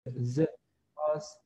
ازاي خلاص.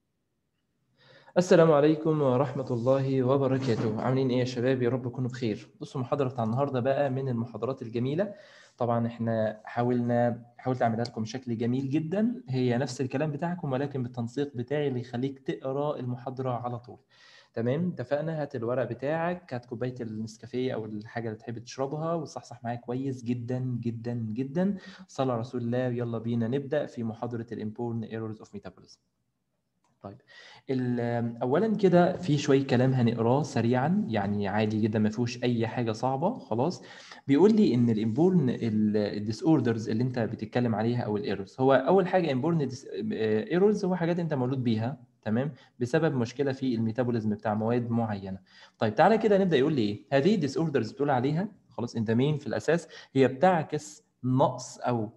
السلام عليكم ورحمة الله وبركاته عاملين ايه يا شباب يا رب تكونوا بخير بصوا المحاضرة بتاع النهاردة بقى من المحاضرات الجميلة طبعا احنا حاولنا حاولت اعملها لكم بشكل جميل جدا هي نفس الكلام بتاعكم ولكن بالتنسيق بتاعي اللي يخليك تقرا المحاضرة على طول تمام اتفقنا هات الورق بتاعك هات كوبايه النسكافيه او الحاجه اللي تحب تشربها وصحصح معايا كويس جدا جدا جدا صلى على رسول الله يلا بينا نبدا في محاضره الامبورن ايرورز اوف ميتابوليزم طيب اولا كده في شويه كلام هنقراه سريعا يعني عادي جدا ما فيهوش اي حاجه صعبه خلاص بيقول لي ان الامبورن الديس اوردرز اللي انت بتتكلم عليها او الايرورز هو اول حاجه امبورن ايرورز هو حاجات انت مولود بيها تمام بسبب مشكله في الميتابوليزم بتاع مواد معينه طيب تعالى كده نبدا يقول لي ايه هذه ديس اوردرز بتقول عليها خلاص انت مين في الاساس هي بتعكس نقص او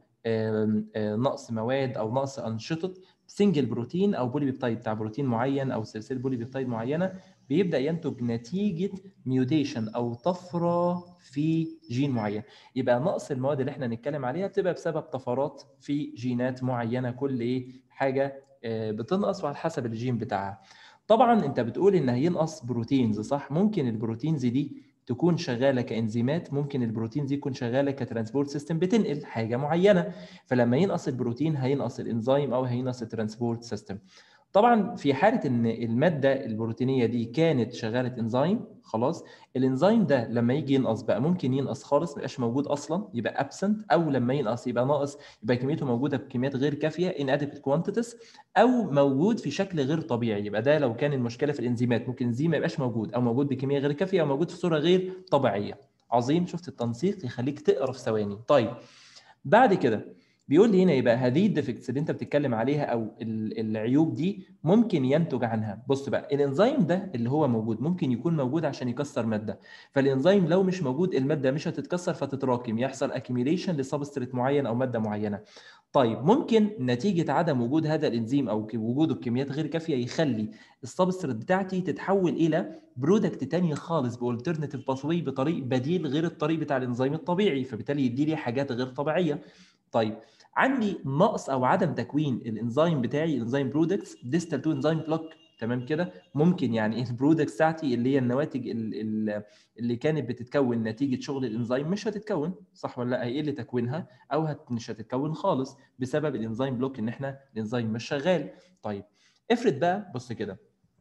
نقص مواد او نقص انشطه سنجل بروتين او بولي بيبتايد بتاع بروتين معين او سلسله بولي بيبتايد معينه بيبدا ينتج نتيجه ميوتيشن او طفره في جين معين يبقى نقص المواد اللي احنا هنتكلم عليها بتبقى بسبب طفرات في جينات معينه كل ايه حاجه بتنقص وعلى حسب الجين بتاعها طبعا انت بتقول ان هينقص بروتينز صح ممكن البروتينز دي تكون شغاله كانزيمات ممكن البروتين دي تكون شغاله كترانسبورت سيستم بتنقل حاجه معينه فلما ينقص البروتين هينقص الانزيم او هينقص الترانسبورت سيستم طبعا في حاله ان الماده البروتينيه دي كانت شغاله انزيم خلاص الانزيم ده لما يجي ينقص بقى ممكن ينقص خالص ما يبقاش موجود اصلا يبقى ابسنت او لما ينقص يبقى ناقص يبقى كميته موجوده بكميات غير كافيه ان اديكوت كوانتيتيز او موجود في شكل غير طبيعي يبقى ده لو كان المشكله في الانزيمات ممكن الانزيم ما يبقاش موجود او موجود بكميه غير كافيه او موجود في صوره غير طبيعيه عظيم شفت التنسيق يخليك تقرا في ثواني طيب بعد كده بيقول لي هنا يبقى هذه الديفكتس اللي انت بتتكلم عليها او العيوب دي ممكن ينتج عنها بص بقى الانزيم ده اللي هو موجود ممكن يكون موجود عشان يكسر ماده فالانزيم لو مش موجود الماده مش هتتكسر فتتراكم يحصل اكيميليشن لسبستريت معين او ماده معينه طيب ممكن نتيجه عدم وجود هذا الانزيم او وجوده بكميات غير كافيه يخلي السبستريت بتاعتي تتحول الى برودكت تاني خالص بالترناتيف باثوي بطريق بديل غير الطريق بتاع الانزيم الطبيعي فبالتالي يدي لي حاجات غير طبيعيه طيب عندي نقص او عدم تكوين الانزيم بتاعي الانزيم برودكتس ديستال تو انزيم بلوك تمام كده ممكن يعني البرودكتس بتاعتي اللي هي النواتج اللي كانت بتتكون نتيجه شغل الانزيم مش هتتكون صح ولا لا هيقل تكوينها او هت مش هتتكون خالص بسبب الانزيم بلوك ان احنا الانزيم مش شغال طيب افرض بقى بص كده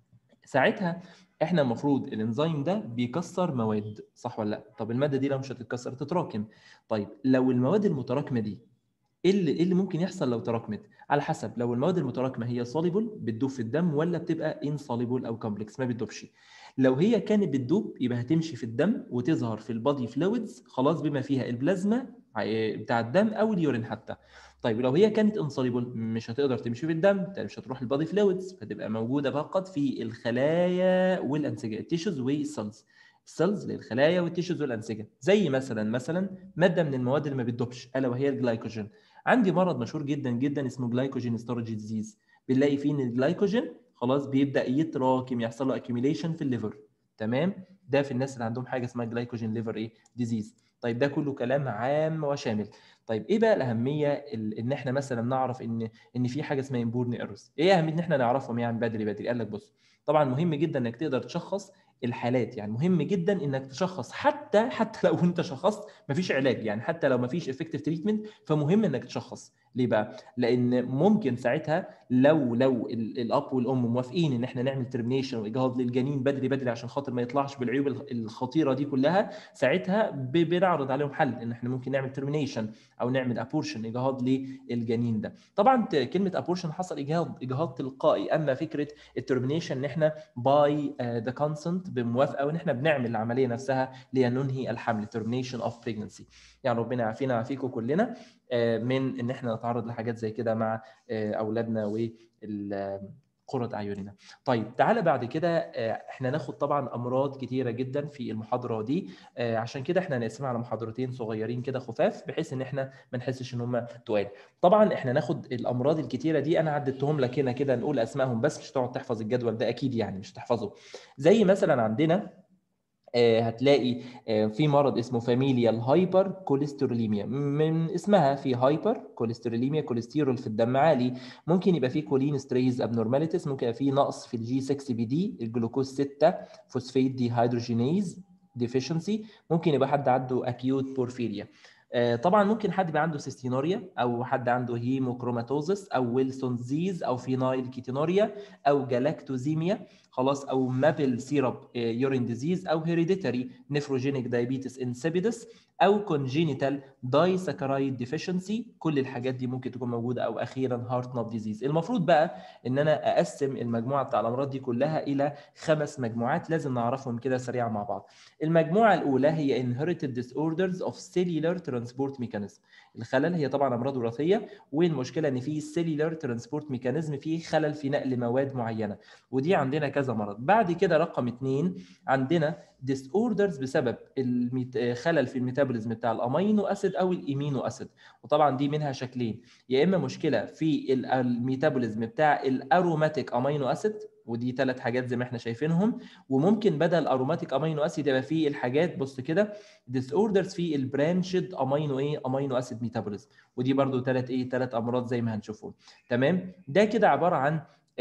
ساعتها احنا المفروض الانزيم ده بيكسر مواد صح ولا لا طب الماده دي لو مش هتتكسر تتراكم طيب لو المواد المتراكمه دي ايه اللي ايه اللي ممكن يحصل لو تراكمت على حسب لو المواد المتراكمه هي سوليبل بتدوب في الدم ولا بتبقى انسوليبل او كومبلكس ما بتدوبش لو هي كانت بتدوب يبقى هتمشي في الدم وتظهر في البادي فلويدز خلاص بما فيها البلازما بتاع الدم او اليورين حتى طيب لو هي كانت انسوليبل مش هتقدر تمشي في الدم مش هتروح البادي فلويدز فتبقى موجوده فقط في الخلايا والانسجه التيشوز والسيلز السيلز للخلايا والتيشوز والانسجه زي مثلا مثلا ماده من المواد اللي ما بتدوبش الا وهي الجلايكوجين عندي مرض مشهور جدا جدا اسمه جلايكوجين ستورج ديزيز بنلاقي فيه ان الجلايكوجين خلاص بيبدا يتراكم يحصل له اكيوميليشن في الليفر تمام ده في الناس اللي عندهم حاجه اسمها جلايكوجين ليفر ايه ديزيز طيب ده كله كلام عام وشامل طيب ايه بقى الاهميه ان احنا مثلا نعرف ان ان في حاجه اسمها امبورن ايرورز ايه اهميه ان احنا نعرفهم يعني بدري بدري قال لك بص طبعا مهم جدا انك تقدر تشخص الحالات يعني مهم جدا انك تشخص حتى حتى لو انت شخصت مفيش علاج يعني حتى لو مفيش افكتيف تريتمنت فمهم انك تشخص ليه بقى لان ممكن ساعتها لو لو الاب والام موافقين ان احنا نعمل ترمينيشن واجهاض للجنين بدري بدري عشان خاطر ما يطلعش بالعيوب الخطيره دي كلها ساعتها بنعرض عليهم حل ان احنا ممكن نعمل ترمينيشن او نعمل ابورشن اجهاض للجنين ده طبعا كلمه ابورشن حصل اجهاض اجهاض تلقائي اما فكره الترمينيشن ان احنا باي ذا كونسنت بموافقه وان احنا بنعمل العمليه نفسها لننهي الحمل termination of pregnancy يعني ربنا يعافينا ويعافيكم كلنا من ان احنا نتعرض لحاجات زي كده مع اولادنا قرة اعيننا. طيب تعالى بعد كده احنا ناخد طبعا امراض كتيره جدا في المحاضره دي عشان كده احنا هنقسمها على محاضرتين صغيرين كده خفاف بحيث ان احنا ما نحسش ان هم تقال. طبعا احنا ناخد الامراض الكتيره دي انا عددتهم لك هنا كده نقول اسمائهم بس مش هتقعد تحفظ الجدول ده اكيد يعني مش هتحفظه. زي مثلا عندنا آه، هتلاقي آه، في مرض اسمه فاميليال هايبر كوليستروليميا من اسمها في هايبر كوليستروليميا كوليسترول في الدم عالي ممكن يبقى في كولين ستريز ابنورماليتيز ممكن يبقى في نقص في الجي 6 بي دي الجلوكوز 6 فوسفيت دي هيدروجينيز ديفيشنسي ممكن يبقى حد عنده اكيوت بورفيريا آه، طبعا ممكن حد يبقى عنده سيستينوريا او حد عنده هيموكروماتوزس او ويلسون زيز او فينايل كيتونوريا او جلاكتوزيميا خلاص او مابل سيرب يورين ديزيز او هيريديتاري نيفروجينيك دايابيتس انسيبيدس او كونجينيتال دايساكرايد ديفيشنسي كل الحاجات دي ممكن تكون موجوده او اخيرا هارت ناب ديزيز المفروض بقى ان انا اقسم المجموعه بتاع الامراض دي كلها الى خمس مجموعات لازم نعرفهم كده سريعا مع بعض المجموعه الاولى هي inherited disorders of cellular transport mechanism الخلل هي طبعا امراض وراثيه والمشكله ان في cellular transport mechanism فيه خلل في نقل مواد معينه ودي عندنا كذا مرض بعد كده رقم اثنين عندنا disorders بسبب الميت... خلل في الميتابوليزم بتاع الامينو اسيد او الايمينو اسيد وطبعا دي منها شكلين يا اما مشكله في ال- الميتابوليزم بتاع الاروماتيك امينو اسيد ودي ثلاث حاجات زي ما احنا شايفينهم وممكن بدل اروماتيك امينو اسيد يبقى فيه الحاجات بص كده disorders في البرانشد امينو ايه امينو اسيد ميتابوليزم ودي برضو ثلاث ايه ثلاث امراض زي ما هنشوفهم تمام ده كده عباره عن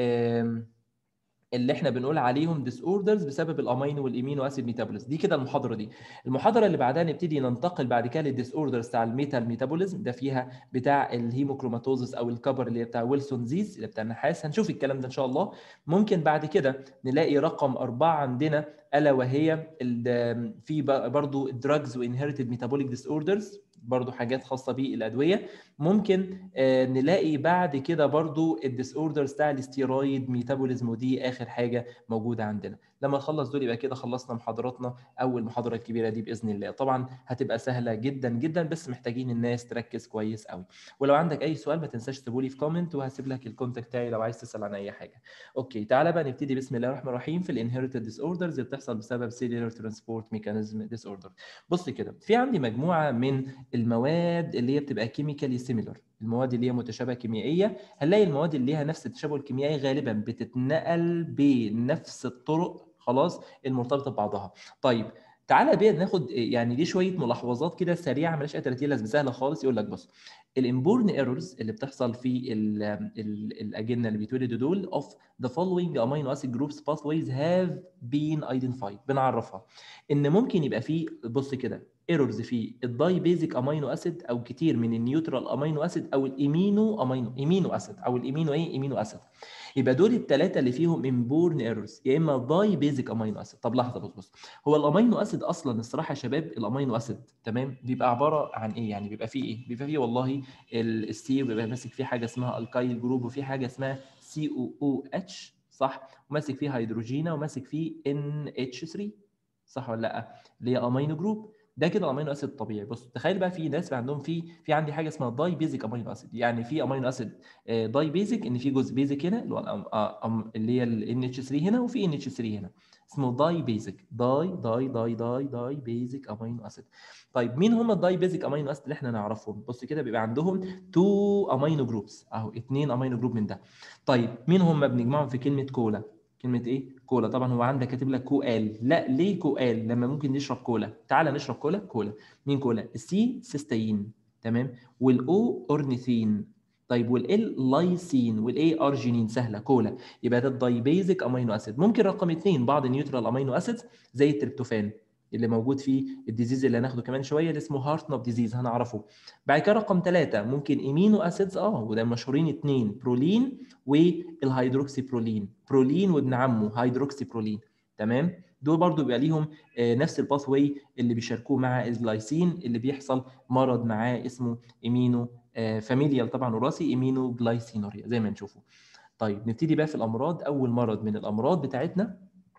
آم، اللي احنا بنقول عليهم ديس اوردرز بسبب الامينو والامينو اسيد ميتابوليزم دي كده المحاضره دي المحاضره اللي بعدها نبتدي ننتقل بعد كده للديس اوردرز بتاع الميتال ميتابوليزم ده فيها بتاع الهيموكروماتوزس او الكبر اللي هي بتاع ويلسون زيز اللي بتاع النحاس هنشوف الكلام ده ان شاء الله ممكن بعد كده نلاقي رقم أربعة عندنا الا وهي ال- في ب- برضو دراجز وانهيرتد ميتابوليك ديس اوردرز برضو حاجات خاصه بالادويه ممكن آه، نلاقي بعد كده برضو الديس اوردرز بتاع الاستيرويد ميتابوليزم ودي اخر حاجه موجوده عندنا لما نخلص دول يبقى كده خلصنا محاضراتنا او المحاضره الكبيره دي باذن الله طبعا هتبقى سهله جدا جدا بس محتاجين الناس تركز كويس قوي ولو عندك اي سؤال ما تنساش تسيبه لي في كومنت وهسيب لك الكونتاكت بتاعي لو عايز تسال عن اي حاجه اوكي تعالى بقى نبتدي بسم الله الرحمن الرحيم في الانهيرتد ديس اوردرز اللي بتحصل بسبب سيلولار ترانسبورت ميكانيزم ديس اوردر بص كده في عندي مجموعه من المواد اللي هي بتبقى كيميكالي سيميلر المواد اللي هي متشابهه كيميائيه هنلاقي المواد اللي ليها نفس التشابه الكيميائي غالبا بتتنقل بنفس الطرق خلاص المرتبطه ببعضها طيب تعالى بينا ناخد يعني دي شويه ملاحظات كده سريعه مالهاش اي 30 لازمه سهله خالص يقول لك بص الامبورن ايرورز اللي بتحصل في ال ال الاجنه اللي بيتولدوا دول of the following amino acid groups pathways have been identified بنعرفها ان ممكن يبقى في بص كده ايرورز في الداي بيزك امينو اسيد او كتير من النيوترال امينو اسيد او الايمينو امينو ايمينو اسيد او الايمينو ايه ايمينو اسيد يبقى دول الثلاثه اللي فيهم امبورن ايرورز يا اما داي بيزك امينو اسيد طب لحظه بص بص هو الامينو اسيد اصلا الصراحه يا شباب الامينو اسيد تمام بيبقى عباره عن ايه يعني بيبقى فيه ايه بيبقى فيه والله السي بيبقى ماسك فيه حاجه اسمها الكايل جروب وفي حاجه اسمها سي او او اتش صح وماسك فيه هيدروجينا وماسك فيه ان اتش 3 صح ولا لا اللي هي امينو جروب ده كده امينو اسيد طبيعي بص تخيل بقى في ناس عندهم في في عندي حاجه اسمها داي بيزك امينو اسيد يعني في امينو اسيد داي بيزك ان في جزء بيزك هنا اللي هو الأم- آه، أم- اللي هي ال اتش 3 هنا وفي ان اتش 3 هنا اسمه داي بيزك داي داي داي داي داي بيزك امينو اسيد طيب مين هم الداي بيزك امينو اسيد اللي احنا نعرفهم بص كده بيبقى عندهم تو امينو جروبس اهو اثنين امينو جروب من ده طيب مين هم بنجمعهم في كلمه كولا كلمه ايه كولا طبعا هو عندك كاتب لك كوال لا ليه كوال لما ممكن نشرب كولا تعال نشرب كولا كولا مين كولا السي سيستين تمام والاو اورنيثين طيب والال لايسين والاي ارجينين سهله كولا يبقى ده الداي بيزك امينو اسيد ممكن رقم اثنين بعض النيوترال امينو اسيدز زي التريبتوفان اللي موجود في الديزيز اللي هناخده كمان شويه اللي اسمه هارت نوب ديزيز هنعرفه بعد كده رقم ثلاثة ممكن امينو اسيدز اه وده مشهورين اثنين برولين والهيدروكسي برولين برولين وابن عمه هيدروكسي برولين تمام دول برضو بيبقى ليهم آه، نفس الباث واي اللي بيشاركوه مع الجلايسين اللي بيحصل مرض معاه اسمه ايمينو فاميليال طبعا وراثي ايمينو جلايسينوريا زي ما نشوفه طيب نبتدي بقى في الامراض اول مرض من الامراض بتاعتنا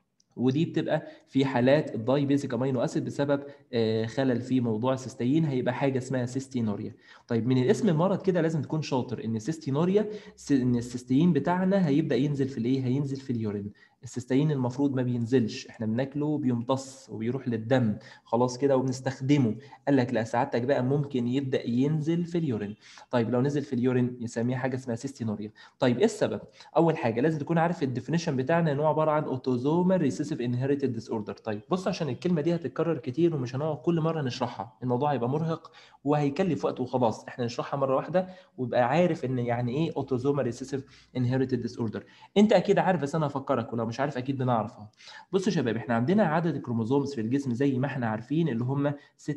ودي بتبقى في حالات الداي بيزك امينو اسيد بسبب آه، خلل في موضوع السيستين هيبقى حاجه اسمها سيستينوريا طيب من الاسم المرض كده لازم تكون شاطر ان سيستينوريا س- ان السيستين بتاعنا هيبدا ينزل في الايه هينزل في اليورين السيستين المفروض ما بينزلش احنا بناكله بيمتص وبيروح للدم خلاص كده وبنستخدمه قال لك لا سعادتك بقى ممكن يبدا ينزل في اليورين طيب لو نزل في اليورين يسميها حاجه اسمها سيستينوريا طيب ايه السبب اول حاجه لازم تكون عارف الديفينيشن بتاعنا ان هو عباره عن اوتوزومال ريسيسيف انهيرتد ديس اوردر طيب بص عشان الكلمه دي هتتكرر كتير ومش هنقعد كل مره نشرحها الموضوع هيبقى مرهق وهيكلف وقت وخلاص احنا نشرحها مره واحده ويبقى عارف ان يعني ايه اوتوزومال ريسيسيف انهيرتد ديس اوردر انت اكيد عارف بس انا هفكرك ولو مش عارف اكيد بنعرفها بص يا شباب احنا عندنا عدد الكروموزومز في الجسم زي ما احنا عارفين اللي هم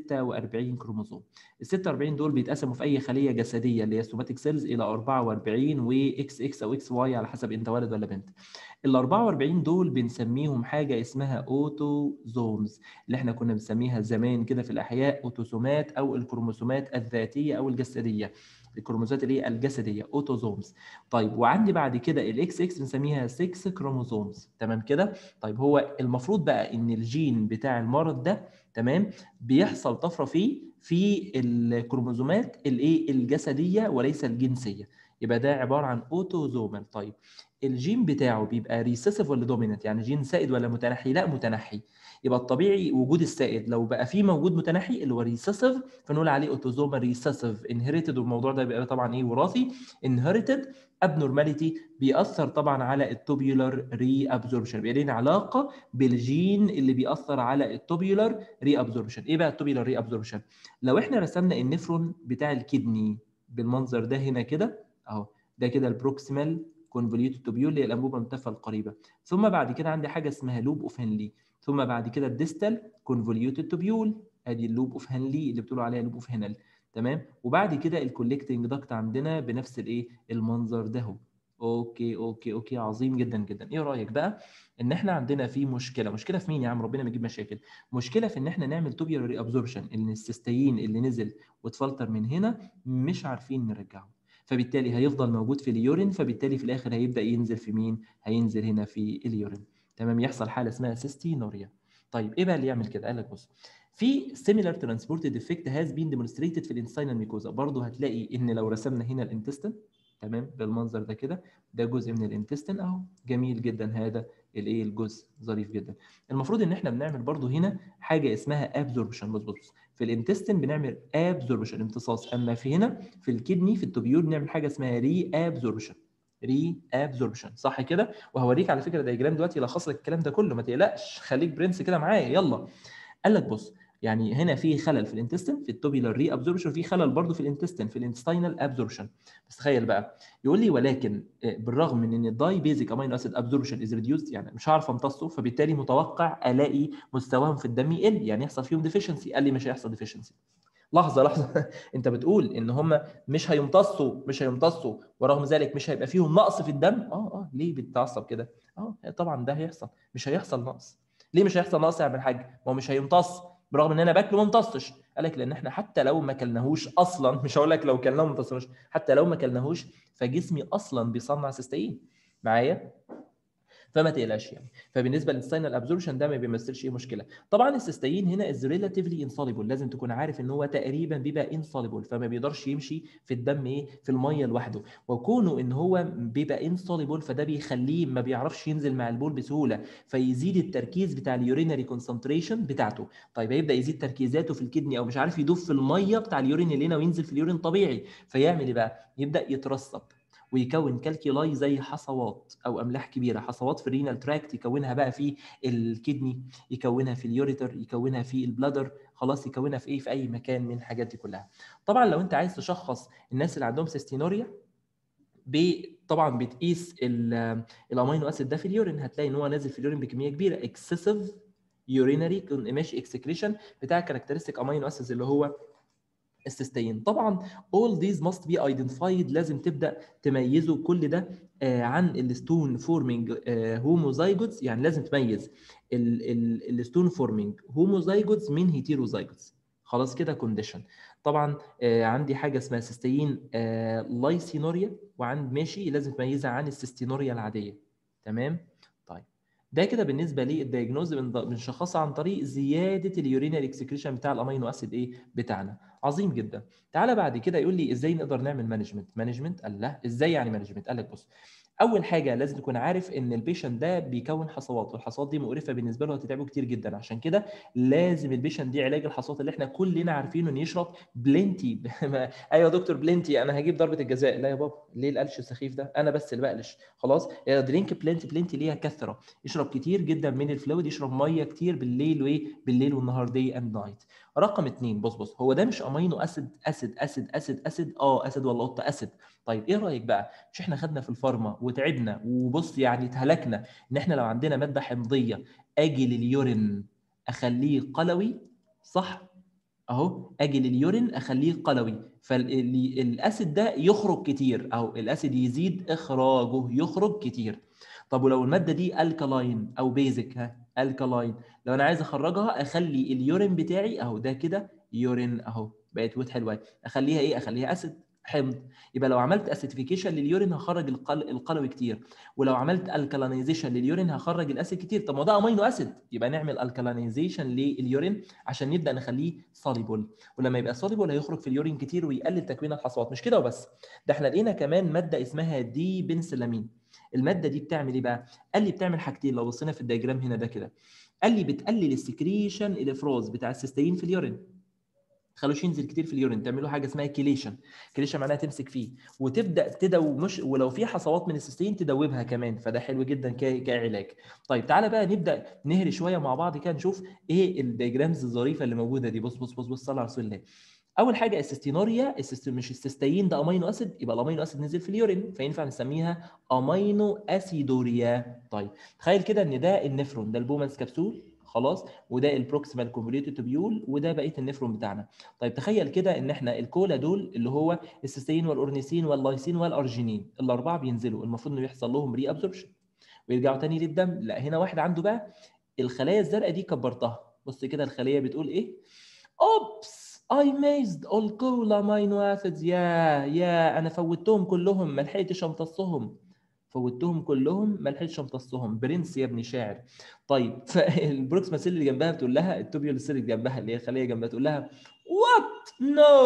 46 كروموزوم ال 46 دول بيتقسموا في اي خليه جسديه اللي هي سوماتيك سيلز الى 44 واكس اكس او اكس واي على حسب انت ولد ولا بنت ال 44 دول بنسميهم حاجه اسمها اوتوزومز اللي احنا كنا بنسميها زمان كده في الاحياء اوتوسومات او الكروموسومات الذاتيه او الجسديه الكروموزومات اللي هي الجسديه اوتوزومز طيب وعندي بعد كده الاكس اكس بنسميها 6 كروموزومز تمام كده طيب هو المفروض بقى ان الجين بتاع المرض ده تمام بيحصل طفره فيه في الكروموزومات الايه الجسديه وليس الجنسيه يبقى ده عباره عن اوتوزومال طيب الجين بتاعه بيبقى ريسيسيف ولا دوميننت يعني جين سائد ولا متنحي لا متنحي يبقى الطبيعي وجود السائد لو بقى في موجود متنحي اللي هو ريسيسيف فنقول عليه اوتوزومال ريسيسيف انهيرتد والموضوع ده بيبقى طبعا ايه وراثي انهيرتد ابنورماليتي بيأثر طبعا على التوبيولار ري ابزوربشن بيبقى لنا علاقه بالجين اللي بيأثر على التوبيولار ري ابزوربشن ايه بقى التوبيولار ري ابزوربشن لو احنا رسمنا النفرون بتاع الكدني بالمنظر ده هنا كده اهو ده كده البروكسيمال كونفوليوتد توبيول اللي هي الانبوبه الملتفه القريبه ثم بعد كده عندي حاجه اسمها لوب اوف هنلي ثم بعد كده الديستال كونفوليوتد توبيول ادي اللوب اوف هنلي اللي بتقولوا عليها لوب اوف هنل تمام وبعد كده الكولكتنج داكت عندنا بنفس الايه المنظر ده هو اوكي اوكي اوكي عظيم جدا جدا ايه رايك بقى ان احنا عندنا في مشكله مشكله في مين يا عم ربنا ما يجيب مشاكل مشكله في ان احنا نعمل توبيولار ري ابزوربشن ان السيستين اللي نزل واتفلتر من هنا مش عارفين نرجعه فبالتالي هيفضل موجود في اليورين فبالتالي في الاخر هيبدا ينزل في مين هينزل هنا في اليورين تمام يحصل حاله اسمها سيستينوريا طيب ايه بقى اللي يعمل كده قال لك بص في similar transported effect has been demonstrated في الانستينال ميكوزا برضه هتلاقي ان لو رسمنا هنا الانتستين تمام بالمنظر ده كده ده جزء من الانتستين اهو جميل جدا هذا الايه الجزء ظريف جدا المفروض ان احنا بنعمل برضو هنا حاجه اسمها ابزوربشن بص بص في الانتستين بنعمل ابزوربشن امتصاص اما في هنا في الكدني في التوبيول بنعمل حاجه اسمها ري ابزوربشن ري ابزوربشن صح كده وهوريك على فكره دايجرام دلوقتي يلخص لك الكلام ده كله ما تقلقش خليك برنس كده معايا يلا قال لك بص يعني هنا في خلل في الانتستين في التوبيولار ري ابزوربشن في خلل برضه في الانتستين في الانتستينال ابزوربشن بس تخيل بقى يقول لي ولكن بالرغم من ان الداي بيزك امينو اسيد ابزوربشن از ريديوسد يعني مش هعرف امتصه فبالتالي متوقع الاقي مستواهم في الدم يقل يعني يحصل فيهم ديفيشنسي قال لي مش هيحصل ديفيشنسي لحظه لحظه انت بتقول ان هم مش هيمتصوا مش هيمتصوا ورغم ذلك مش هيبقى فيهم نقص في الدم اه اه ليه بتتعصب كده اه طبعا ده هيحصل مش هيحصل نقص ليه مش هيحصل نقص يا عم الحاج ما هو مش هيمتص برغم ان انا باكله ما امتصش قال لك لان احنا حتى لو ما كلناهوش اصلا مش هقول لك لو كلناه ما امتصناش حتى لو ما كلناهوش فجسمي اصلا بيصنع سيستين معايا فما تقلقش يعني فبالنسبه للساينال ابزوربشن ده ما بيمثلش اي مشكله طبعا السيستين هنا از ريلاتيفلي انسوليبل لازم تكون عارف ان هو تقريبا بيبقى انسوليبل فما بيقدرش يمشي في الدم ايه في الميه لوحده وكونه ان هو بيبقى انسوليبل فده بيخليه ما بيعرفش ينزل مع البول بسهوله فيزيد التركيز بتاع اليورينري كونسنتريشن بتاعته طيب هيبدا يزيد تركيزاته في الكدني او مش عارف يدوب في الميه بتاع اليورين اللي هنا وينزل في اليورين طبيعي فيعمل ايه بقى يبدا يترسب ويكون كالكيولاي زي حصوات او املاح كبيره حصوات في الرينال تراكت يكونها بقى في الكدني يكونها في اليوريتر يكونها في البلادر خلاص يكونها في ايه في اي مكان من الحاجات دي كلها طبعا لو انت عايز تشخص الناس اللي عندهم سيستينوريا طبعا بتقيس الامينو اسيد ده في اليورين هتلاقي ان هو نازل في اليورين بكميه كبيره اكسسيف يورينري ماشي اكسكريشن بتاع كاركترستيك امينو اسيد اللي هو السيستين طبعا all these must be identified لازم تبدا تميزوا كل ده آه عن الستون فورمينج هوموزايجوتس يعني لازم تميز الستون فورمينج هوموزايجوتس من هيتيروزايجوتس خلاص كده كونديشن طبعا آه عندي حاجه اسمها سيستين آه لايسينوريا وعند ماشي لازم تميزها عن السيستينوريا العاديه تمام طيب ده كده بالنسبه للدايجنوز بنشخصها عن طريق زياده اليورينال اكسكريشن بتاع الامينو اسيد ايه بتاعنا عظيم جدا تعالى بعد كده يقول لي ازاي نقدر نعمل مانجمنت مانجمنت قال لا ازاي يعني مانجمنت قال لك بص اول حاجه لازم تكون عارف ان البيشنت ده بيكون حصوات والحصوات دي مقرفه بالنسبه له وهتتعبه كتير جدا عشان كده لازم البيشنت دي علاج الحصوات اللي احنا كلنا عارفينه ان يشرب بلنتي ايوه يا دكتور بلنتي انا هجيب ضربه الجزاء لا يا بابا ليه القلش السخيف ده انا بس اللي بقلش خلاص يا درينك بلنتي بلنتي ليها كثره يشرب كتير جدا من الفلويد يشرب ميه كتير بالليل وايه بالليل والنهار دي اند نايت رقم اثنين بص بص هو ده مش امينو اسيد اسيد اسيد اسيد اسيد اه اسيد ولا قطه اسيد طيب ايه رايك بقى مش احنا خدنا في الفارما وتعبنا وبص يعني اتهلكنا ان احنا لو عندنا ماده حمضيه اجي لليورين اخليه قلوي صح اهو اجي لليورين اخليه قلوي فالاسيد ده يخرج كتير اهو الاسيد يزيد اخراجه يخرج كتير طب ولو الماده دي الكالاين او بيزك ها الكالاين لو انا عايز اخرجها اخلي اليورين بتاعي اهو ده كده يورين اهو بقت ويت حلوه اخليها ايه اخليها اسيد حمض يبقى لو عملت اسيتيفيكيشن لليورين هخرج القل... القلوي كتير ولو عملت الكالينيزيشن لليورين هخرج الاسيد كتير طب ما ده امينو اسيد يبقى نعمل الكالينيزيشن لليورين عشان نبدا نخليه سوليبل ولما يبقى سوليبل هيخرج في اليورين كتير ويقلل تكوين الحصوات مش كده وبس ده احنا لقينا كمان ماده اسمها دي بنسلامين الماده دي بتعمل ايه بقى قال لي بتعمل حاجتين لو بصينا في الدياجرام هنا ده كده قال لي بتقلل السكريشن الافراز بتاع السيستين في اليورين تخلوش ينزل كتير في اليورين تعملوا حاجه اسمها كيليشن كيليشن معناها تمسك فيه وتبدا تدو مش ولو في حصوات من السيستين تدوبها كمان فده حلو جدا كعلاج طيب تعالى بقى نبدا نهري شويه مع بعض كده نشوف ايه الدياجرامز الظريفه اللي موجوده دي بص بص بص بص صلى على رسول الله اول حاجه السيستينوريا السيست... مش السيستين ده امينو اسيد يبقى الامينو اسيد نزل في اليورين فينفع نسميها امينو اسيدوريا طيب تخيل كده ان ده النفرون ده البومانس كبسول خلاص وده البروكسيمال كونفوليوتد تبيول وده بقيه النفرون بتاعنا طيب تخيل كده ان احنا الكولا دول اللي هو السيستين والاورنيسين واللايسين والارجينين الاربعه بينزلوا المفروض انه يحصل لهم ري ابزوربشن ويرجعوا تاني للدم لا هنا واحد عنده بقى الخلايا الزرقاء دي كبرتها بص كده الخليه بتقول ايه اوبس I missed all cool amino acids يا يا انا فوتهم كلهم ما لحقتش امتصهم فوتهم كلهم ما لحقتش امتصهم برنس يا ابني شاعر طيب فالبروكسما سيل اللي جنبها بتقول لها التوبيول سيل اللي جنبها اللي هي خليه جنبها تقول لها وات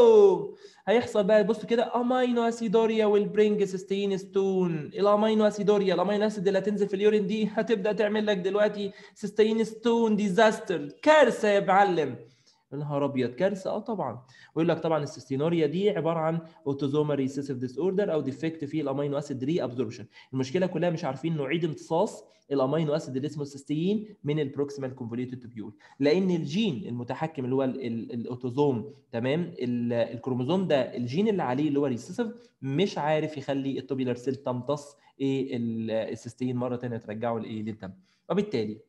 نو هيحصل بقى بص كده امينو اسيدوريا والبرينج سيستين ستون الامينو اسيدوريا الامينو اسيد اللي هتنزل في اليورين دي هتبدا تعمل لك دلوقتي سيستين ستون ديزاستر كارثه يا معلم يا نهار ابيض كارثه اه طبعا ويقول لك طبعا السيستينوريا دي عباره عن اوتوزومال ريسيسيف ديس اوردر او ديفكت في الامينو اسيد ري ابزوربشن المشكله كلها مش عارفين نعيد امتصاص الامينو اسيد اللي اسمه السيستين من البروكسيمال كونفوليوتد تبيول لان الجين المتحكم اللي هو الاوتوزوم تمام الكروموزوم ده الجين اللي عليه اللي هو ريسيسيف مش عارف يخلي التوبيلر سيل تمتص ايه السيستين مره ثانيه ترجعه لايه للدم وبالتالي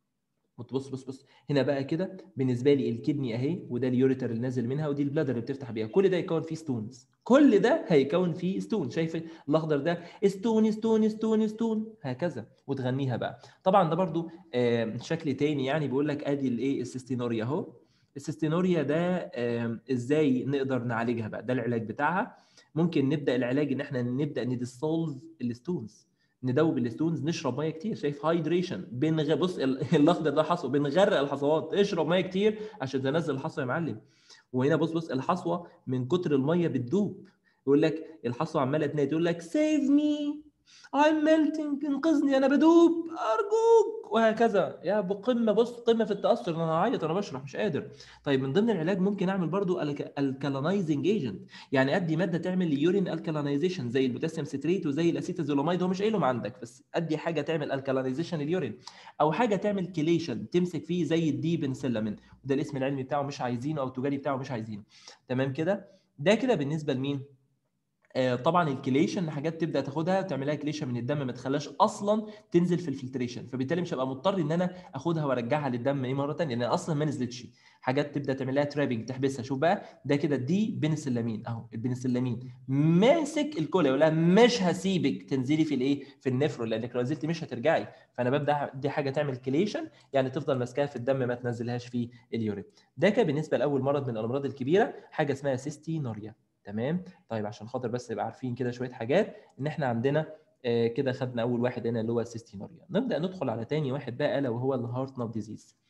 بص بص بص هنا بقى كده بالنسبه لي الكدني اهي وده اليوريتر اللي نازل منها ودي البلادر اللي بتفتح بيها كل ده يكون فيه ستونز كل ده هيكون فيه ستون شايف الاخضر ده ستون ستون ستون ستون هكذا وتغنيها بقى طبعا ده برضو آه شكل تاني يعني بيقول لك ادي الايه السيستينوريا اهو السيستينوريا ده آه ازاي نقدر نعالجها بقى ده العلاج بتاعها ممكن نبدا العلاج ان احنا نبدا نديسولف الستونز ندوب الستونز نشرب ميه كتير شايف هايدريشن بنغ... بص الاخضر ده حصوه بنغرق الحصوات اشرب ميه كتير عشان تنزل الحصوه يا معلم وهنا بص بص الحصوه من كتر الميه بتدوب يقول لك الحصوه عماله تنادي تقول لك سيف مي I'm melting انقذني انا بدوب ارجوك وهكذا يا بقمه بص قمه في التاثر انا هعيط انا بشرح مش قادر طيب من ضمن العلاج ممكن اعمل برضو الكالينايزنج ايجنت يعني ادي ماده تعمل اليورين الكالينايزيشن زي البوتاسيوم ستريت وزي الاسيتازولاميد هو مش قايلهم عندك بس ادي حاجه تعمل الكالينايزيشن اليورين او حاجه تعمل كيليشن تمسك فيه زي الدي بنسلامين وده الاسم العلمي بتاعه مش عايزينه او التجاري بتاعه مش عايزينه تمام كده ده كده بالنسبه لمين طبعا الكليشن حاجات تبدا تاخدها تعملها كليشن من الدم ما تخليهاش اصلا تنزل في الفلتريشن فبالتالي مش هبقى مضطر ان انا اخدها وارجعها للدم ايه مره ثانيه لان اصلا ما نزلتش حاجات تبدا تعمل لها ترابنج تحبسها شوف بقى ده كده دي بنسلامين اهو البنسلامين ماسك الكلى يقول لها مش هسيبك تنزلي في الايه في النفرو لانك لو نزلتي مش هترجعي فانا ببدا دي حاجه تعمل كليشن يعني تفضل ماسكاها في الدم ما تنزلهاش في اليورين ده كده بالنسبه لاول مرض من الامراض الكبيره حاجه اسمها سيستينوريا تمام طيب عشان خاطر بس يبقى عارفين كده شويه حاجات ان احنا عندنا آه كده خدنا اول واحد هنا اللي هو السيستينوريا نبدا ندخل على تاني واحد بقى الا وهو الهارت ناف ديزيز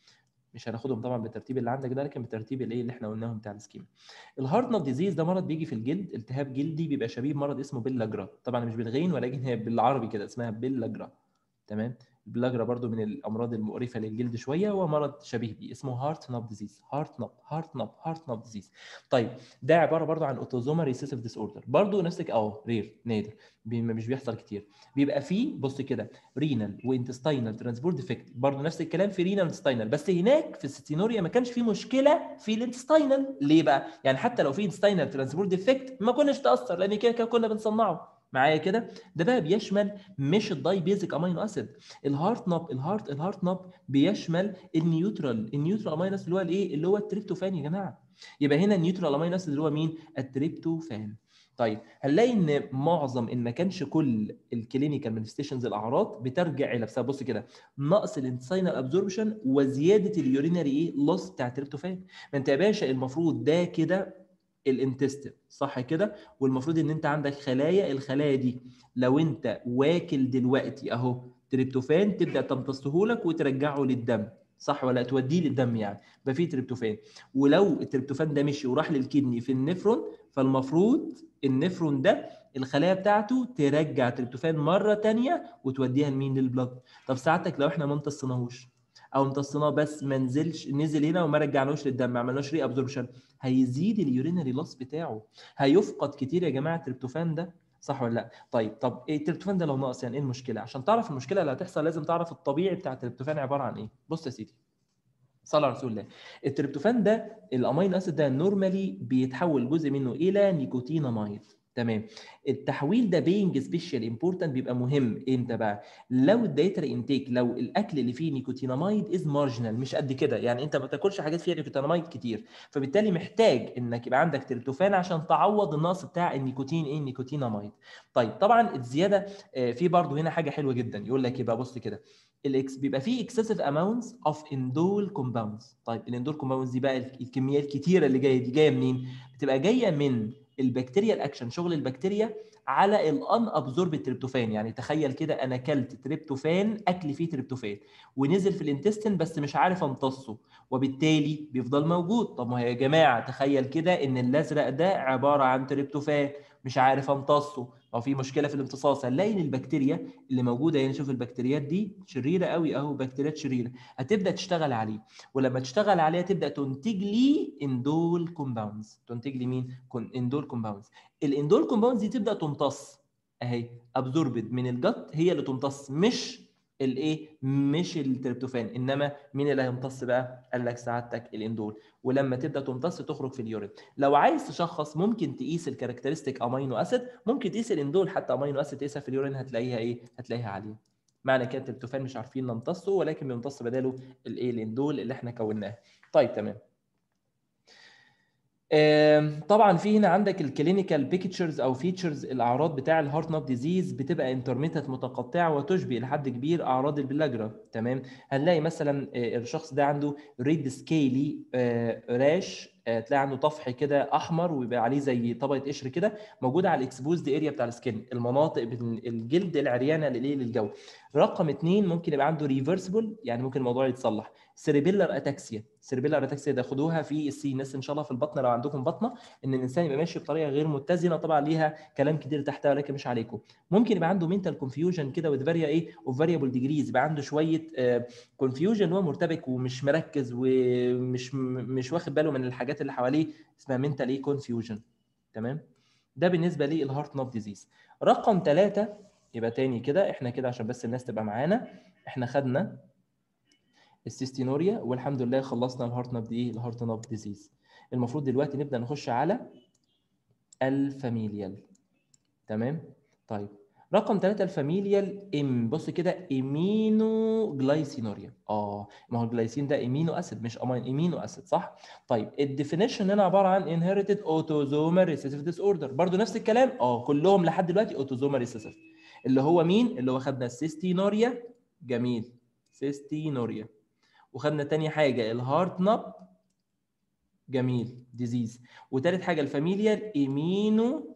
مش هناخدهم طبعا بالترتيب اللي عندك ده لكن بالترتيب الايه اللي احنا قلناهم بتاع السكيما الهارت نوت ديزيز ده مرض بيجي في الجلد التهاب جلدي بيبقى شبيه بمرض اسمه بيلاجرا طبعا مش بالغين ولكن هي بالعربي كده اسمها بيلاجرا تمام البلاجرا برضو من الامراض المقرفه للجلد شويه هو مرض شبيه بيه اسمه هارت نوب ديزيز هارت نوب هارت نوب هارت نوب ديزيز طيب ده عباره برضو عن اوتوزوما ريسيسيف ديس اوردر برضو نفسك اه رير نادر بي مش بيحصل كتير بيبقى فيه بص كده رينال وانتستاينال ترانسبورت ديفكت برضو نفس الكلام في رينال وانتستاينال بس هناك في الستينوريا ما كانش في مشكله في الانتستاينال ليه بقى يعني حتى لو في انتستاينال ترانسبورت ديفكت ما كناش تاثر لان كده كده كنا بنصنعه معايا كده ده بقى بيشمل مش الداي بيزك امينو اسيد الهارت نوب الهارت الهارت نوب بيشمل النيوترال النيوترال امينو اسيد اللي هو الايه اللي هو التريبتوفان يا جماعه يبقى هنا النيوترال امينو اسيد اللي هو مين التريبتوفان طيب هنلاقي ان معظم ان ما كانش كل الكلينيكال مانيفستيشنز الاعراض بترجع الى بسبب بص كده نقص الانتساينال ابزوربشن وزياده اليورينري ايه لوس بتاع التريبتوفان ما انت يا باشا المفروض ده كده الانتستين صح كده والمفروض ان انت عندك خلايا الخلايا دي لو انت واكل دلوقتي اهو تريبتوفان تبدا تمتصه لك وترجعه للدم صح ولا توديه للدم يعني يبقى فيه تريبتوفان ولو التريبتوفان ده مشي وراح للكدني في النفرون فالمفروض النفرون ده الخلايا بتاعته ترجع تريبتوفان مره ثانيه وتوديها لمين للبلد طب ساعتك لو احنا ما امتصناهوش او امتصيناه بس ما نزلش نزل هنا وما رجعناهوش للدم ما عملناش ري ابزوربشن هيزيد اليورينري لوس بتاعه هيفقد كتير يا جماعه التريبتوفان ده صح ولا لا؟ طيب طب ايه التريبتوفان ده لو ناقص يعني ايه المشكله؟ عشان تعرف المشكله اللي هتحصل لازم تعرف الطبيعي بتاع التريبتوفان عباره عن ايه؟ بص يا سيدي صلى على رسول الله التريبتوفان ده الامينو اسيد ده نورمالي بيتحول جزء منه الى نيكوتيناميد تمام التحويل ده بينج سبيشال امبورتنت بيبقى مهم امتى بقى لو الدايتري انتيك لو الاكل اللي فيه نيكوتيناميد از مارجنال مش قد كده يعني انت ما تاكلش حاجات فيها نيكوتيناميد كتير فبالتالي محتاج انك يبقى عندك تريبتوفان عشان تعوض النقص بتاع النيكوتين ايه النيكوتيناميد طيب طبعا الزياده في برضه هنا حاجه حلوه جدا يقول لك يبقى بص كده الاكس بيبقى فيه excessive amounts of indole compounds طيب الاندول كومباوندز دي بقى الكميات الكتيره اللي جايه دي جايه منين بتبقى جايه من البكتيريا الاكشن شغل البكتيريا على الان ابزورب تريبتوفان يعني تخيل كده انا اكلت تريبتوفان اكل فيه تريبتوفان ونزل في الانتستين بس مش عارف امتصه وبالتالي بيفضل موجود طب ما هي يا جماعه تخيل كده ان الازرق ده عباره عن تريبتوفان مش عارف امتصه او في مشكله في الامتصاص هنلاقي ان البكتيريا اللي موجوده هنا شوف البكتيريات دي شريره قوي اهو بكتيريات شريره هتبدا تشتغل عليه ولما تشتغل عليها تبدا تنتج لي اندول كومباوندز تنتج لي مين اندول كومباوندز الاندول كومباوندز دي تبدا تمتص اهي ابزوربد من الجت هي اللي تمتص مش الايه مش التريبتوفان انما مين اللي هيمتص بقى قال لك سعادتك الاندول ولما تبدا تمتص تخرج في اليورين لو عايز تشخص ممكن تقيس الكاركترستيك امينو اسيد ممكن تقيس الاندول حتى امينو اسيد تقيسها في اليورين هتلاقيها ايه هتلاقيها عاليه معنى كده التريبتوفان مش عارفين نمتصه ولكن بنمتص بداله الايه الاندول اللي احنا كوناه طيب تمام طبعا في هنا عندك الكلينيكال بيكتشرز او فيتشرز الاعراض بتاع الهارت نوب ديزيز بتبقى انترميتنت متقطعه وتشبه لحد كبير اعراض البلاجرا تمام هنلاقي مثلا الشخص ده عنده ريد سكيلي راش تلاقي عنده طفح كده احمر ويبقى عليه زي طبقه قشر كده موجوده على الاكسبوزد اريا بتاع السكن المناطق من الجلد العريانه للايه للجو رقم اثنين ممكن يبقى عنده ريفرسبل يعني ممكن الموضوع يتصلح سيريبيلر اتاكسيا سيريبيلر اتاكسيا ده خدوها في السي ناس ان شاء الله في البطنه لو عندكم بطنه ان الانسان يبقى ماشي بطريقه غير متزنه طبعا ليها كلام كتير تحتها ولكن مش عليكم ممكن يبقى عنده منتال كونفيوجن كده وذ فاريا ايه اوف فاريبل ديجريز يبقى عنده شويه كونفيوجن هو مرتبك ومش مركز ومش مش واخد باله من الحاجات اللي حواليه اسمها منتال ايه كونفيوجن تمام ده بالنسبه للهارت نوب ديزيز رقم ثلاثة يبقى تاني كده احنا كده عشان بس الناس تبقى معانا احنا خدنا السيستينوريا والحمد لله خلصنا الهارت نوب دي الهارت نوب ديزيز المفروض دلوقتي نبدا نخش على الفاميليال تمام طيب رقم ثلاثة الفاميليال ام بص كده ايمينو جلايسينوريا اه ما هو الجلايسين ده امينو اسيد مش امين امينو اسيد صح طيب الديفينيشن هنا عباره عن انهيرتد اوتوزومال ريسيسيف ديس اوردر برضه نفس الكلام اه كلهم لحد دلوقتي اوتوزومال ريسيسيف اللي هو مين اللي هو خدنا السيستينوريا جميل سيستينوريا وخدنا تاني حاجه الهارت نب جميل ديزيز وتالت حاجه الفاميليال ايمينو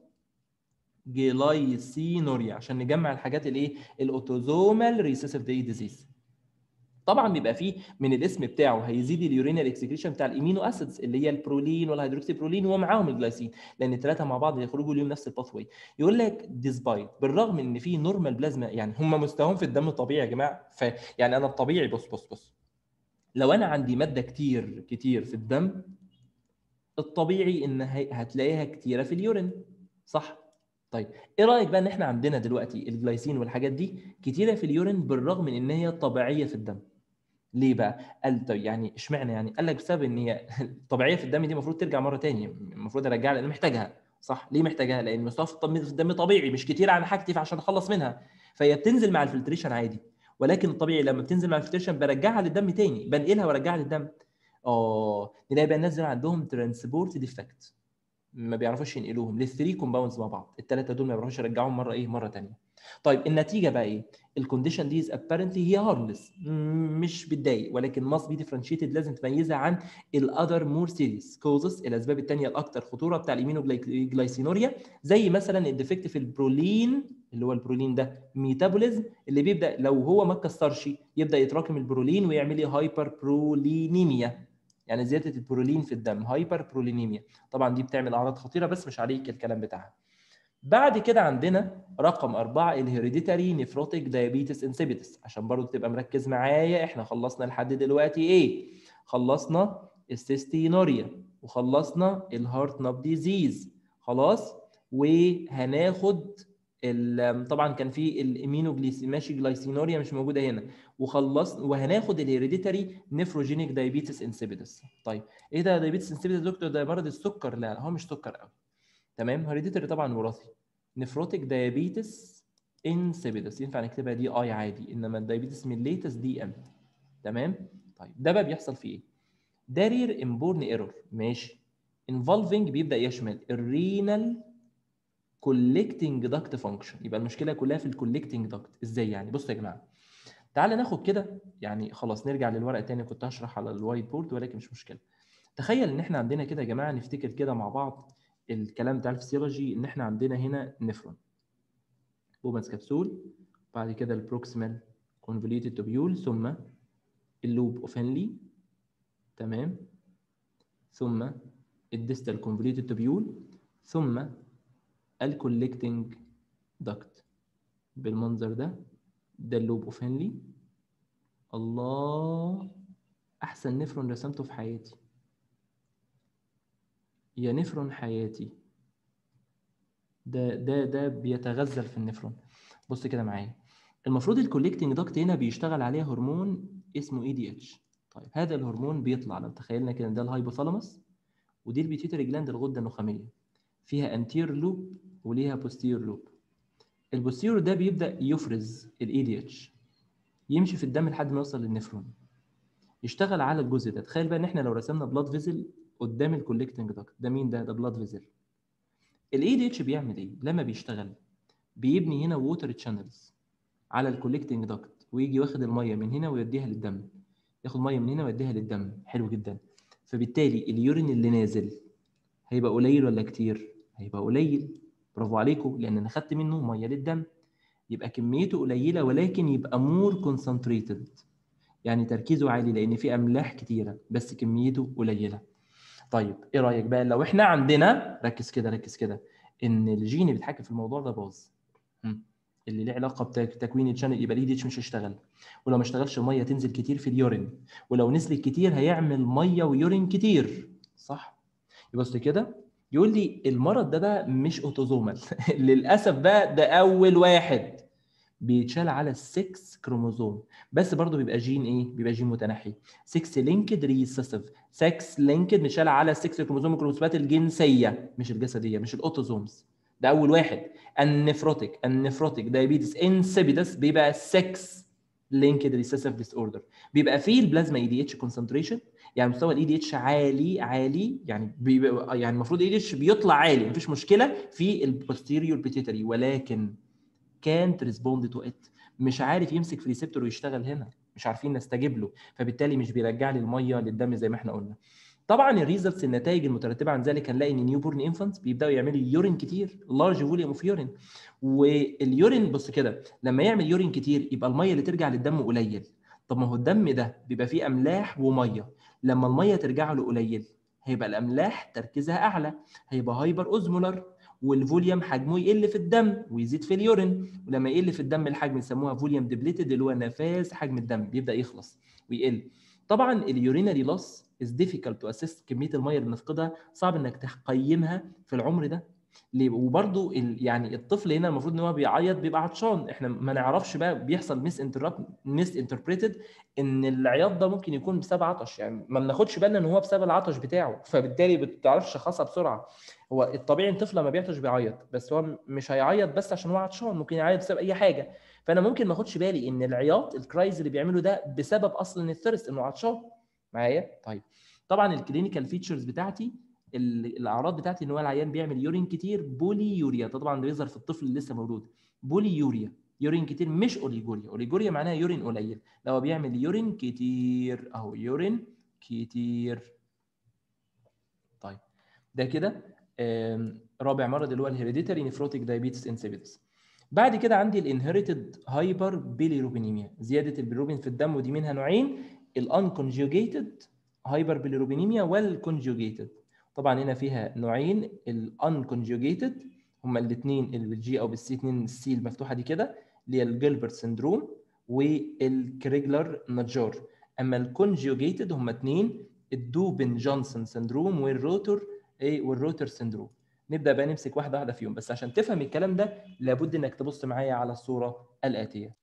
جلايسينوريا عشان نجمع الحاجات الايه الاوتوزومال ريسيسيف دي ديزيز طبعا بيبقى فيه من الاسم بتاعه هيزيد اليورينال اكسكريشن بتاع الامينو اسيدز اللي هي البرولين والهيدروكسي برولين ومعاهم الجلايسين لان الثلاثه مع بعض هيخرجوا ليهم نفس الباث واي يقول لك ديسبايت بالرغم ان في نورمال بلازما يعني هم مستواهم في الدم طبيعي يا جماعه فيعني انا الطبيعي بص بص بص لو انا عندي ماده كتير كتير في الدم الطبيعي ان هتلاقيها كتيره في اليورين صح طيب ايه رايك بقى ان احنا عندنا دلوقتي الجلايسين والحاجات دي كتيره في اليورين بالرغم من ان هي طبيعيه في الدم ليه بقى؟ قال طب يعني اشمعنى يعني؟ قال لك بسبب ان هي طبيعيه في الدم دي المفروض ترجع مره ثانيه المفروض ارجعها لان محتاجها صح؟ ليه محتاجها؟ لان مستوى في الدم طبيعي مش كتير عن حاجتي فعشان اخلص منها فهي بتنزل مع الفلتريشن عادي ولكن الطبيعي لما بتنزل مع الفلتريشن برجعها للدم تاني بنقلها وارجعها للدم اه نلاقي بقى الناس عندهم ترانسبورت ديفكت ما بيعرفوش ينقلوهم للثري كومباوندز مع بعض الثلاثه دول ما بيعرفوش يرجعوهم مره ايه مره ثانيه طيب النتيجه بقى ايه الكونديشن دي ابارنتلي هي هارملس مش بتضايق ولكن ماست بي ديفرنشيتد لازم تميزها عن الاذر مور سيريس كوزز الاسباب الثانيه الاكثر خطوره بتاع الايمينوجلايسينوريا زي مثلا الديفكت في البرولين اللي هو البرولين ده ميتابوليزم اللي بيبدا لو هو ما اتكسرش يبدا يتراكم البرولين ويعمل لي هايبر برولينيميا يعني زياده البرولين في الدم هايبر برولينيميا طبعا دي بتعمل اعراض خطيره بس مش عليك الكلام بتاعها بعد كده عندنا رقم أربعة الهيريديتاري نيفروتيك دايابيتس انسيبيتس عشان برضو تبقى مركز معايا احنا خلصنا لحد دلوقتي ايه؟ خلصنا السيستينوريا وخلصنا الهارت ناب ديزيز خلاص وهناخد طبعا كان في الامينوجليسيماشي جلايسينوريا مش موجوده هنا وخلص وهناخد الهيريديتاري نيفروجينيك دايابيتس انسيبيتس طيب ايه ده دايابيتس انسيبيتس دكتور ده مرض السكر لا هو مش سكر قوي تمام هيريديتري طبعا وراثي نفروتيك دايابيتس انسيبيدس ينفع نكتبها دي اي عادي انما الدايابيتس ميليتس دي ام تمام طيب ده بقى بيحصل فيه ايه ده رير امبورن ايرور ماشي انفولفنج بيبدا يشمل الرينال كولكتنج داكت فانكشن يبقى المشكله كلها في الكولكتنج داكت ازاي يعني بصوا يا جماعه تعال ناخد كده يعني خلاص نرجع للورقه تاني كنت هشرح على الوايت بورد ولكن مش مشكله تخيل ان احنا عندنا كده يا جماعه نفتكر كده مع بعض الكلام بتاع الفسيولوجي ان احنا عندنا هنا نفرون بومانس كبسول بعد كده البروكسيمال كونفوليوتد توبيول ثم اللوب اوف هنلي تمام ثم الديستال كونفوليوتد توبيول ثم الكولكتنج داكت بالمنظر ده ده اللوب اوف هنلي الله احسن نفرون رسمته في حياتي يا نفرون حياتي ده ده ده بيتغزل في النفرون بص كده معايا المفروض الكوليكتنج داكت هنا بيشتغل عليه هرمون اسمه اي دي اتش طيب هذا الهرمون بيطلع لو تخيلنا كده ده الهايبوثالاموس ودي البيتيوتري جلاند الغده النخاميه فيها انتير لوب وليها بوستير لوب البوستير ده بيبدا يفرز الاي دي اتش يمشي في الدم لحد ما يوصل للنفرون يشتغل على الجزء ده تخيل بقى ان احنا لو رسمنا بلاد فيزل قدام الكوليكتنج داكت ده مين ده ده بلاد فيزل الاي دي اتش بيعمل ايه لما بيشتغل بيبني هنا ووتر تشانلز على الكوليكتنج داكت ويجي واخد الميه من هنا ويوديها للدم ياخد ميه من هنا ويوديها للدم حلو جدا فبالتالي اليورين اللي نازل هيبقى قليل ولا كتير هيبقى قليل برافو عليكم لان انا خدت منه ميه للدم يبقى كميته قليله ولكن يبقى مور كونسنتريتد يعني تركيزه عالي لان في املاح كتيره بس كميته قليله طيب ايه رايك بقى لو احنا عندنا ركز كده ركز كده ان الجين اللي بيتحكم في الموضوع ده باظ اللي له علاقه بتكوين الشانل يبقى الاي مش هيشتغل ولو ما اشتغلش الميه تنزل كتير في اليورين ولو نزلت كتير هيعمل ميه ويورين كتير صح يبص كده يقول لي المرض ده بقى مش اوتوزومال للاسف بقى ده اول واحد بيتشال على السكس كروموزوم بس برضه بيبقى جين ايه بيبقى جين متناحي 6 لينكد ريسيسيف 6 لينكد متشال على السكس كروموزوم الكروموسومات الجنسيه مش الجسديه مش الاوتوزومز ده اول واحد النفروتيك النفروتيك دايابيتس انسيبيدس بيبقى 6 لينكد ريسيسيف ديس اوردر بيبقى فيه البلازما اي دي اتش كونسنتريشن يعني مستوى الاي دي اتش عالي عالي يعني بيبقى يعني المفروض الاي دي اتش بيطلع عالي مفيش مشكله في البوستيريور بيتيتري ولكن كانت ريسبوند تو ات مش عارف يمسك في ريسبتور ويشتغل هنا مش عارفين نستجيب له فبالتالي مش بيرجع لي الميه للدم زي ما احنا قلنا طبعا الريزلتس النتائج المترتبه عن ذلك هنلاقي ان نيو بورن انفانتس بيبداوا يعملوا يورين كتير لارج فوليوم اوف يورين واليورين بص كده لما يعمل يورين كتير يبقى الميه اللي ترجع للدم قليل طب ما هو الدم ده بيبقى فيه املاح وميه لما الميه ترجع له قليل هيبقى الاملاح تركيزها اعلى هيبقى هايبر اوزمولار والفوليوم حجمه يقل في الدم ويزيد في اليورين ولما يقل في الدم الحجم يسموها فوليوم ديبليتد اللي هو نفاذ حجم الدم بيبدا يخلص ويقل طبعا اليورينري لوس از ديفيكالت تو اسيست كميه الميه اللي بنفقدها صعب انك تقيمها في العمر ده ليه وبرده يعني الطفل هنا المفروض ان هو بيعيط بيبقى عطشان احنا ما نعرفش بقى بيحصل ميس ميس انتربريتد ان العياط ده ممكن يكون بسبب عطش يعني ما بناخدش بالنا ان هو بسبب العطش بتاعه فبالتالي ما بتعرفش تشخصها بسرعه هو الطبيعي الطفل لما بيعطش بيعيط بس هو مش هيعيط بس عشان هو عطشان ممكن يعيط بسبب اي حاجه فانا ممكن ما اخدش بالي ان العياط الكرايز اللي بيعمله ده بسبب اصلا الثيرست انه عطشان معايا طيب طبعا الكلينيكال فيتشرز بتاعتي الاعراض بتاعتي ان هو العيان بيعمل يورين كتير بولي يوريا طبعا ده بيظهر في الطفل اللي لسه مولود بولي يوريا يورين كتير مش اوليجوريا اوليجوريا معناها يورين قليل لو بيعمل يورين كتير اهو يورين كتير طيب ده كده رابع مرض اللي هو الهيريديتري نيفروتيك دايابيتس انسيبيتس بعد كده عندي الانهيرتد هايبر بيليروبينيميا زياده البيليروبين في الدم ودي منها نوعين الانكونجوجيتد هايبر بيليروبينيميا والكونجوجيتد طبعا هنا فيها نوعين الانكونجوجيتد هما الاثنين اللي بالجي او بالسي 2 السي المفتوحه دي كده اللي هي الجيلبرت سندروم والكريجلر نجار اما الكونجوجيتد هما اثنين الدوبن جونسون سندروم والروتر ايه والروتر سندروم نبدا بقى نمسك واحده واحده فيهم بس عشان تفهم الكلام ده لابد انك تبص معايا على الصوره الاتيه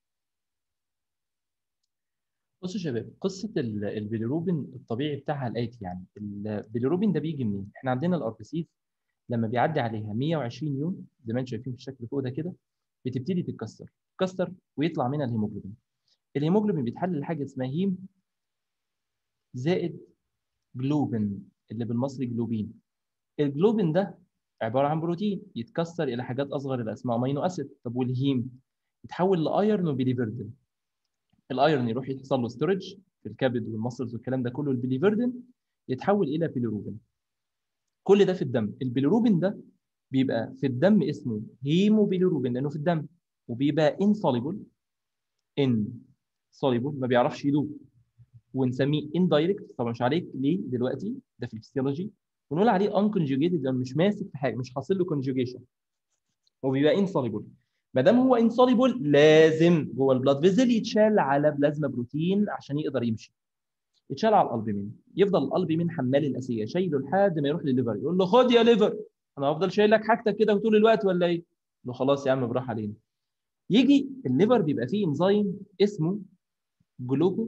بصوا يا شباب قصه البيليروبين الطبيعي بتاعها الاتي يعني البيليروبين ده بيجي منين؟ احنا عندنا الار بي سيز لما بيعدي عليها 120 يوم زي ما انتم شايفين في الشكل فوق ده كده بتبتدي تتكسر تتكسر ويطلع منها الهيموجلوبين الهيموجلوبين بيتحلل لحاجه اسمها هيم زائد جلوبين اللي بالمصري جلوبين الجلوبين ده عباره عن بروتين يتكسر الى حاجات اصغر الى اسمها امينو اسيد طب والهيم يتحول لايرن وبيليفردين الايرون يروح يحصل له ستورج في الكبد والمسلز والكلام ده كله البيليفردين يتحول الى بيليروبين كل ده في الدم البيليروبين ده بيبقى في الدم اسمه هيموبيليروبين لانه في الدم وبيبقى انسوليبل ان سوليبل ما بيعرفش يدوب ونسميه اندايركت طبعا مش عليك ليه دلوقتي ده في الفسيولوجي ونقول عليه انكونجوجيتد لانه مش ماسك في حاجه مش حاصل له كونجوجيشن وبيبقى انسوليبل ما دام هو انسوليبل لازم جوه البلاد فيزل يتشال على بلازما بروتين عشان يقدر يمشي يتشال على الالبومين يفضل الالبومين حمال الاسيه شايله لحد ما يروح للليفر يقول له خد يا ليفر انا هفضل شايل لك حاجتك كده طول الوقت ولا ايه؟ له خلاص يا عم براح علينا يجي الليفر بيبقى فيه انزيم اسمه جلوكو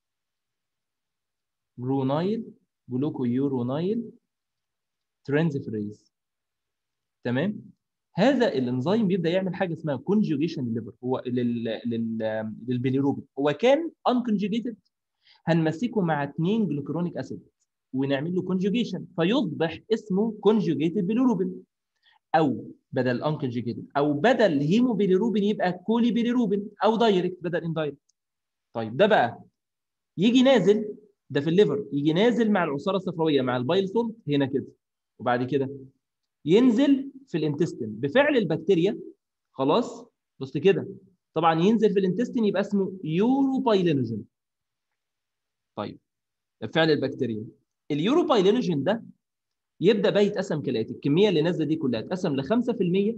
جرونايل جلوكو يورونايل ترانزفريز تمام هذا الانزيم بيبدا يعمل حاجه اسمها كونجوجيشن لليفر هو لل لل للبيليروبين هو كان انكونجوجيتد هنمسكه مع اثنين جلوكرونيك اسيد ونعمل له كونجوجيشن فيصبح اسمه كونجوجيتد بيليروبين او بدل انكونجوجيتد او بدل هيموبيليروبين يبقى كولي بيليروبين او دايركت بدل اندايركت طيب ده بقى يجي نازل ده في الليفر يجي نازل مع العصاره الصفراويه مع البايل سولت هنا كده وبعد كده ينزل في الانتستين بفعل البكتيريا خلاص بص كده طبعا ينزل في الانتستين يبقى اسمه يوروبايلينوجين طيب بفعل البكتيريا اليوروبايلينوجين ده يبدا بقى يتقسم كالاتي الكميه اللي نازله دي كلها تقسم ل 5%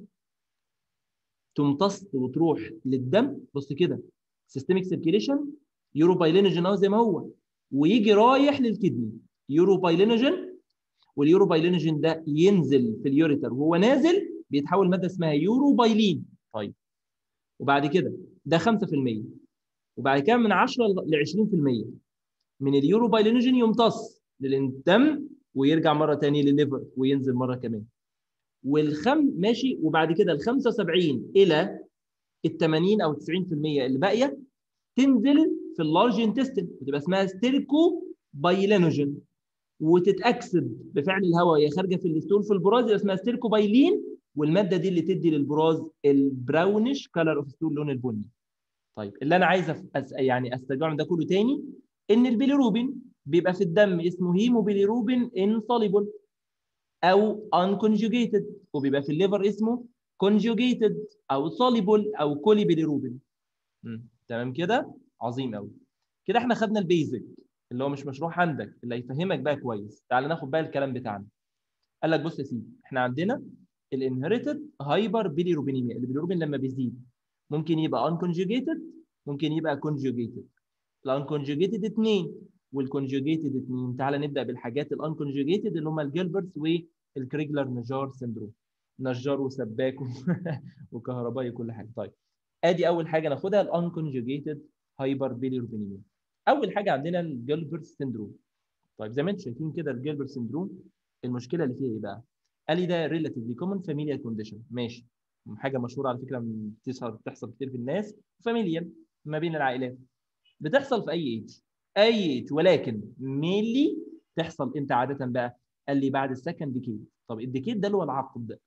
تمتص وتروح للدم بص كده سيستميك سيركيليشن يوروبايلينوجين اهو زي ما هو ويجي رايح للكدني يوروبايلينوجين واليوروبايلينوجين ده ينزل في اليوريتر وهو نازل بيتحول ماده اسمها يوروبايلين طيب وبعد كده ده 5% وبعد كده من 10 ل 20% من اليوروبايلينوجين يمتص للدم ويرجع مره ثانيه للليفر وينزل مره كمان والخم ماشي وبعد كده ال 75 الى ال 80 او 90% اللي باقيه تنزل في اللارج انتستين وتبقى اسمها ستيركو بايلينوجين وتتاكسد بفعل الهواء هي خارجه في الستول في البراز يبقى اسمها ستيركوبايلين والماده دي اللي تدي للبراز البراونش كلر اوف ستول لون البني. طيب اللي انا عايز أس... يعني استرجعه من ده كله تاني ان البيليروبين بيبقى في الدم اسمه هيموبيليروبين انسوليبل او unconjugated وبيبقى في الليفر اسمه conjugated او soluble او كولي بيليروبين. تمام كده؟ عظيم قوي. كده احنا خدنا البيزك اللي هو مش مشروح عندك اللي هيفهمك بقى كويس تعال ناخد بقى الكلام بتاعنا قال لك بص يا سيدي احنا عندنا الانهيرتد هايبر بيليروبينيميا البيليروبين لما بيزيد ممكن يبقى انكونجوجيتد ممكن يبقى كونجوجيتد الانكونجوجيتد 2 والكونجوجيتد 2 تعال نبدا بالحاجات الانكونجوجيتد اللي هم الجيلبرتس والكريجلر نجار سندروم نجار وسباك وكهربائي وكل حاجه طيب ادي اول حاجه ناخدها الانكونجوجيتد هايبر بيليروبينيميا اول حاجه عندنا الجيلبرت سندروم طيب زي ما انتم شايفين كده الجيلبرت سندروم المشكله اللي فيها ايه بقى قال لي ده ريلاتيفلي كومن فاميليال كونديشن ماشي حاجه مشهوره على فكره بتظهر بتحصل كتير في الناس فاميليال ما بين العائلات بتحصل في اي ايج اي ايج ولكن مينلي تحصل امتى عاده بقى قال لي بعد السكند ديكيد طب الديكيد ده اللي هو العقد ده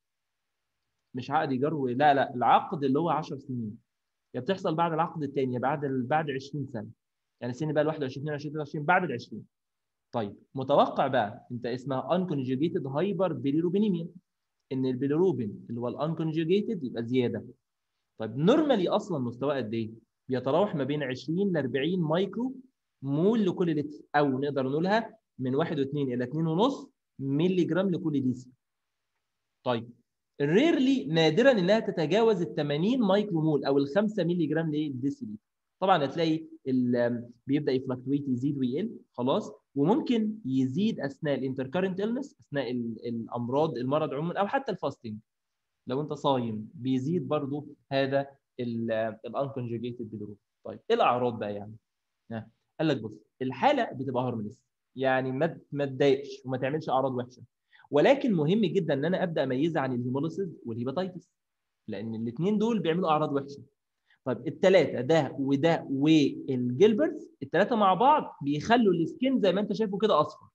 مش عقد ايجار لا لا العقد اللي هو 10 سنين يا بتحصل بعد العقد الثاني يا بعد ال... بعد 20 سنه يعني السن بقى ال 21 22 23 بعد ال 20 طيب متوقع بقى انت اسمها unconjugated هايبر بيليروبينيميا ان البيليروبين اللي هو الانكونجوجيتد يبقى زياده طيب نورمالي اصلا مستواه قد ايه؟ بيتراوح ما بين 20 ل 40 مايكرو مول لكل لتر او نقدر نقولها من 1.2 الى 2.5 مللي جرام لكل ديسي. طيب الريرلي نادرا انها تتجاوز ال 80 مايكرو مول او ال 5 مللي جرام للديسي لتر. طبعا هتلاقي بيبدا يفلكتويت يزيد ويقل خلاص وممكن يزيد اثناء الانتركارنت النس اثناء الامراض المرض عموما او حتى الفاستنج لو انت صايم بيزيد برضو هذا الانكونجوجيتد بيلروب طيب ايه الاعراض بقى يعني قال لك بص الحاله بتبقى هارمونيس يعني ما ما تضايقش وما تعملش اعراض وحشه ولكن مهم جدا ان انا ابدا اميزها عن الهيموليسيس والهيباتيتس لان الاثنين دول بيعملوا اعراض وحشه طيب الثلاثه ده وده والجيلبرت الثلاثه مع بعض بيخلوا السكين زي ما انت شايفه كده اصفر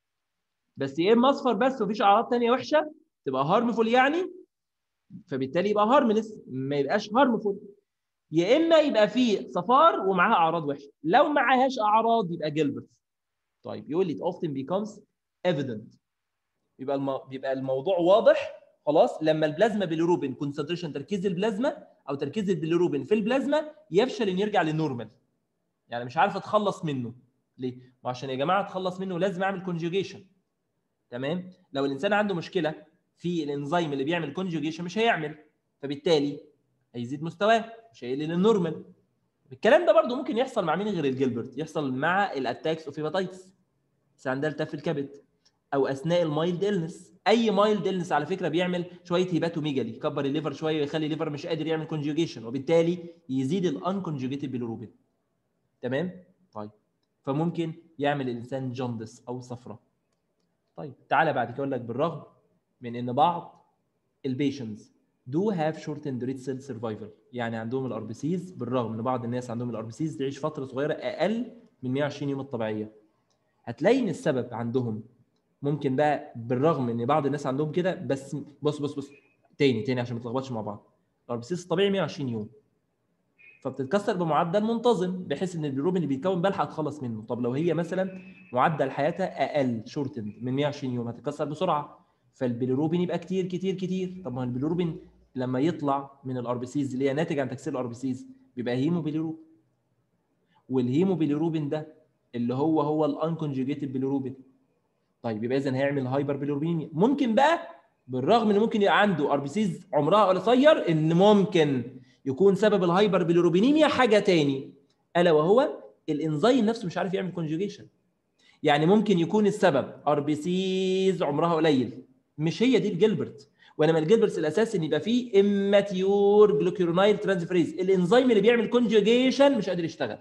بس يا اما اصفر بس ومفيش اعراض ثانيه وحشه تبقى هارمفول يعني فبالتالي يبقى هارملس ما يبقاش هارمفول يا اما يبقى فيه صفار ومعاها اعراض وحشه لو معاهاش اعراض يبقى جيلبرت طيب يقول لي it often becomes evident يبقى المو... بيبقى الموضوع واضح خلاص لما البلازما بالروبين كونسنتريشن تركيز البلازما او تركيز البيليروبين في البلازما يفشل ان يرجع للنورمال يعني مش عارف اتخلص منه ليه؟ ما عشان يا جماعه اتخلص منه لازم اعمل كونجوجيشن تمام لو الانسان عنده مشكله في الانزيم اللي بيعمل كونجوجيشن مش هيعمل فبالتالي هيزيد مستواه مش هيقل للنورمال الكلام ده برضو ممكن يحصل مع مين غير الجلبرت يحصل مع الاتاكس اوف هيباتيتس عندها التهاب في الكبد او اثناء المايلد النس اي مايلد النس على فكره بيعمل شويه هيباتوميجالي يكبر الليفر شويه ويخلي الليفر مش قادر يعمل كونجوجيشن وبالتالي يزيد الانكونجوجيتد بيلروبين تمام طيب فممكن يعمل الانسان جوندس او صفرة طيب تعالى بعد كده اقول لك بالرغم من ان بعض البيشنز دو هاف شورتند ريد سيل سرفايفل يعني عندهم الار بي سيز بالرغم ان بعض الناس عندهم الار بي سيز تعيش فتره صغيره اقل من 120 يوم الطبيعيه هتلاقي ان السبب عندهم ممكن بقى بالرغم ان بعض الناس عندهم كده بس بص بص بص تاني تاني عشان ما تلخبطش مع بعض الار بي سيز الطبيعي 120 يوم فبتتكسر بمعدل منتظم بحيث ان البيروبين اللي بيتكون بلحق اتخلص منه طب لو هي مثلا معدل حياتها اقل شورتند من 120 يوم هتتكسر بسرعه فالبيليروبين يبقى كتير كتير كتير طب ما البيليروبين لما يطلع من الار بي سيز اللي هي ناتج عن تكسير الار بي سيز بيبقى هيموبيليروبين والهيموبيليروبين ده اللي هو هو الانكونجوجيتد بيليروبين طيب يبقى اذا هيعمل هايبر بيليروبينيا ممكن بقى بالرغم ان ممكن يبقى عنده ار بي سيز عمرها قصير ان ممكن يكون سبب الهايبر بيليروبينيميا حاجه تاني الا وهو الانزيم نفسه مش عارف يعمل كونجوجيشن يعني ممكن يكون السبب ار بي سيز عمرها قليل مش هي دي الجلبرت وانما الجلبرت الاساسي ان يبقى فيه اماتيور جلوكيرونايل ترانسفريز الانزيم اللي بيعمل كونجوجيشن مش قادر يشتغل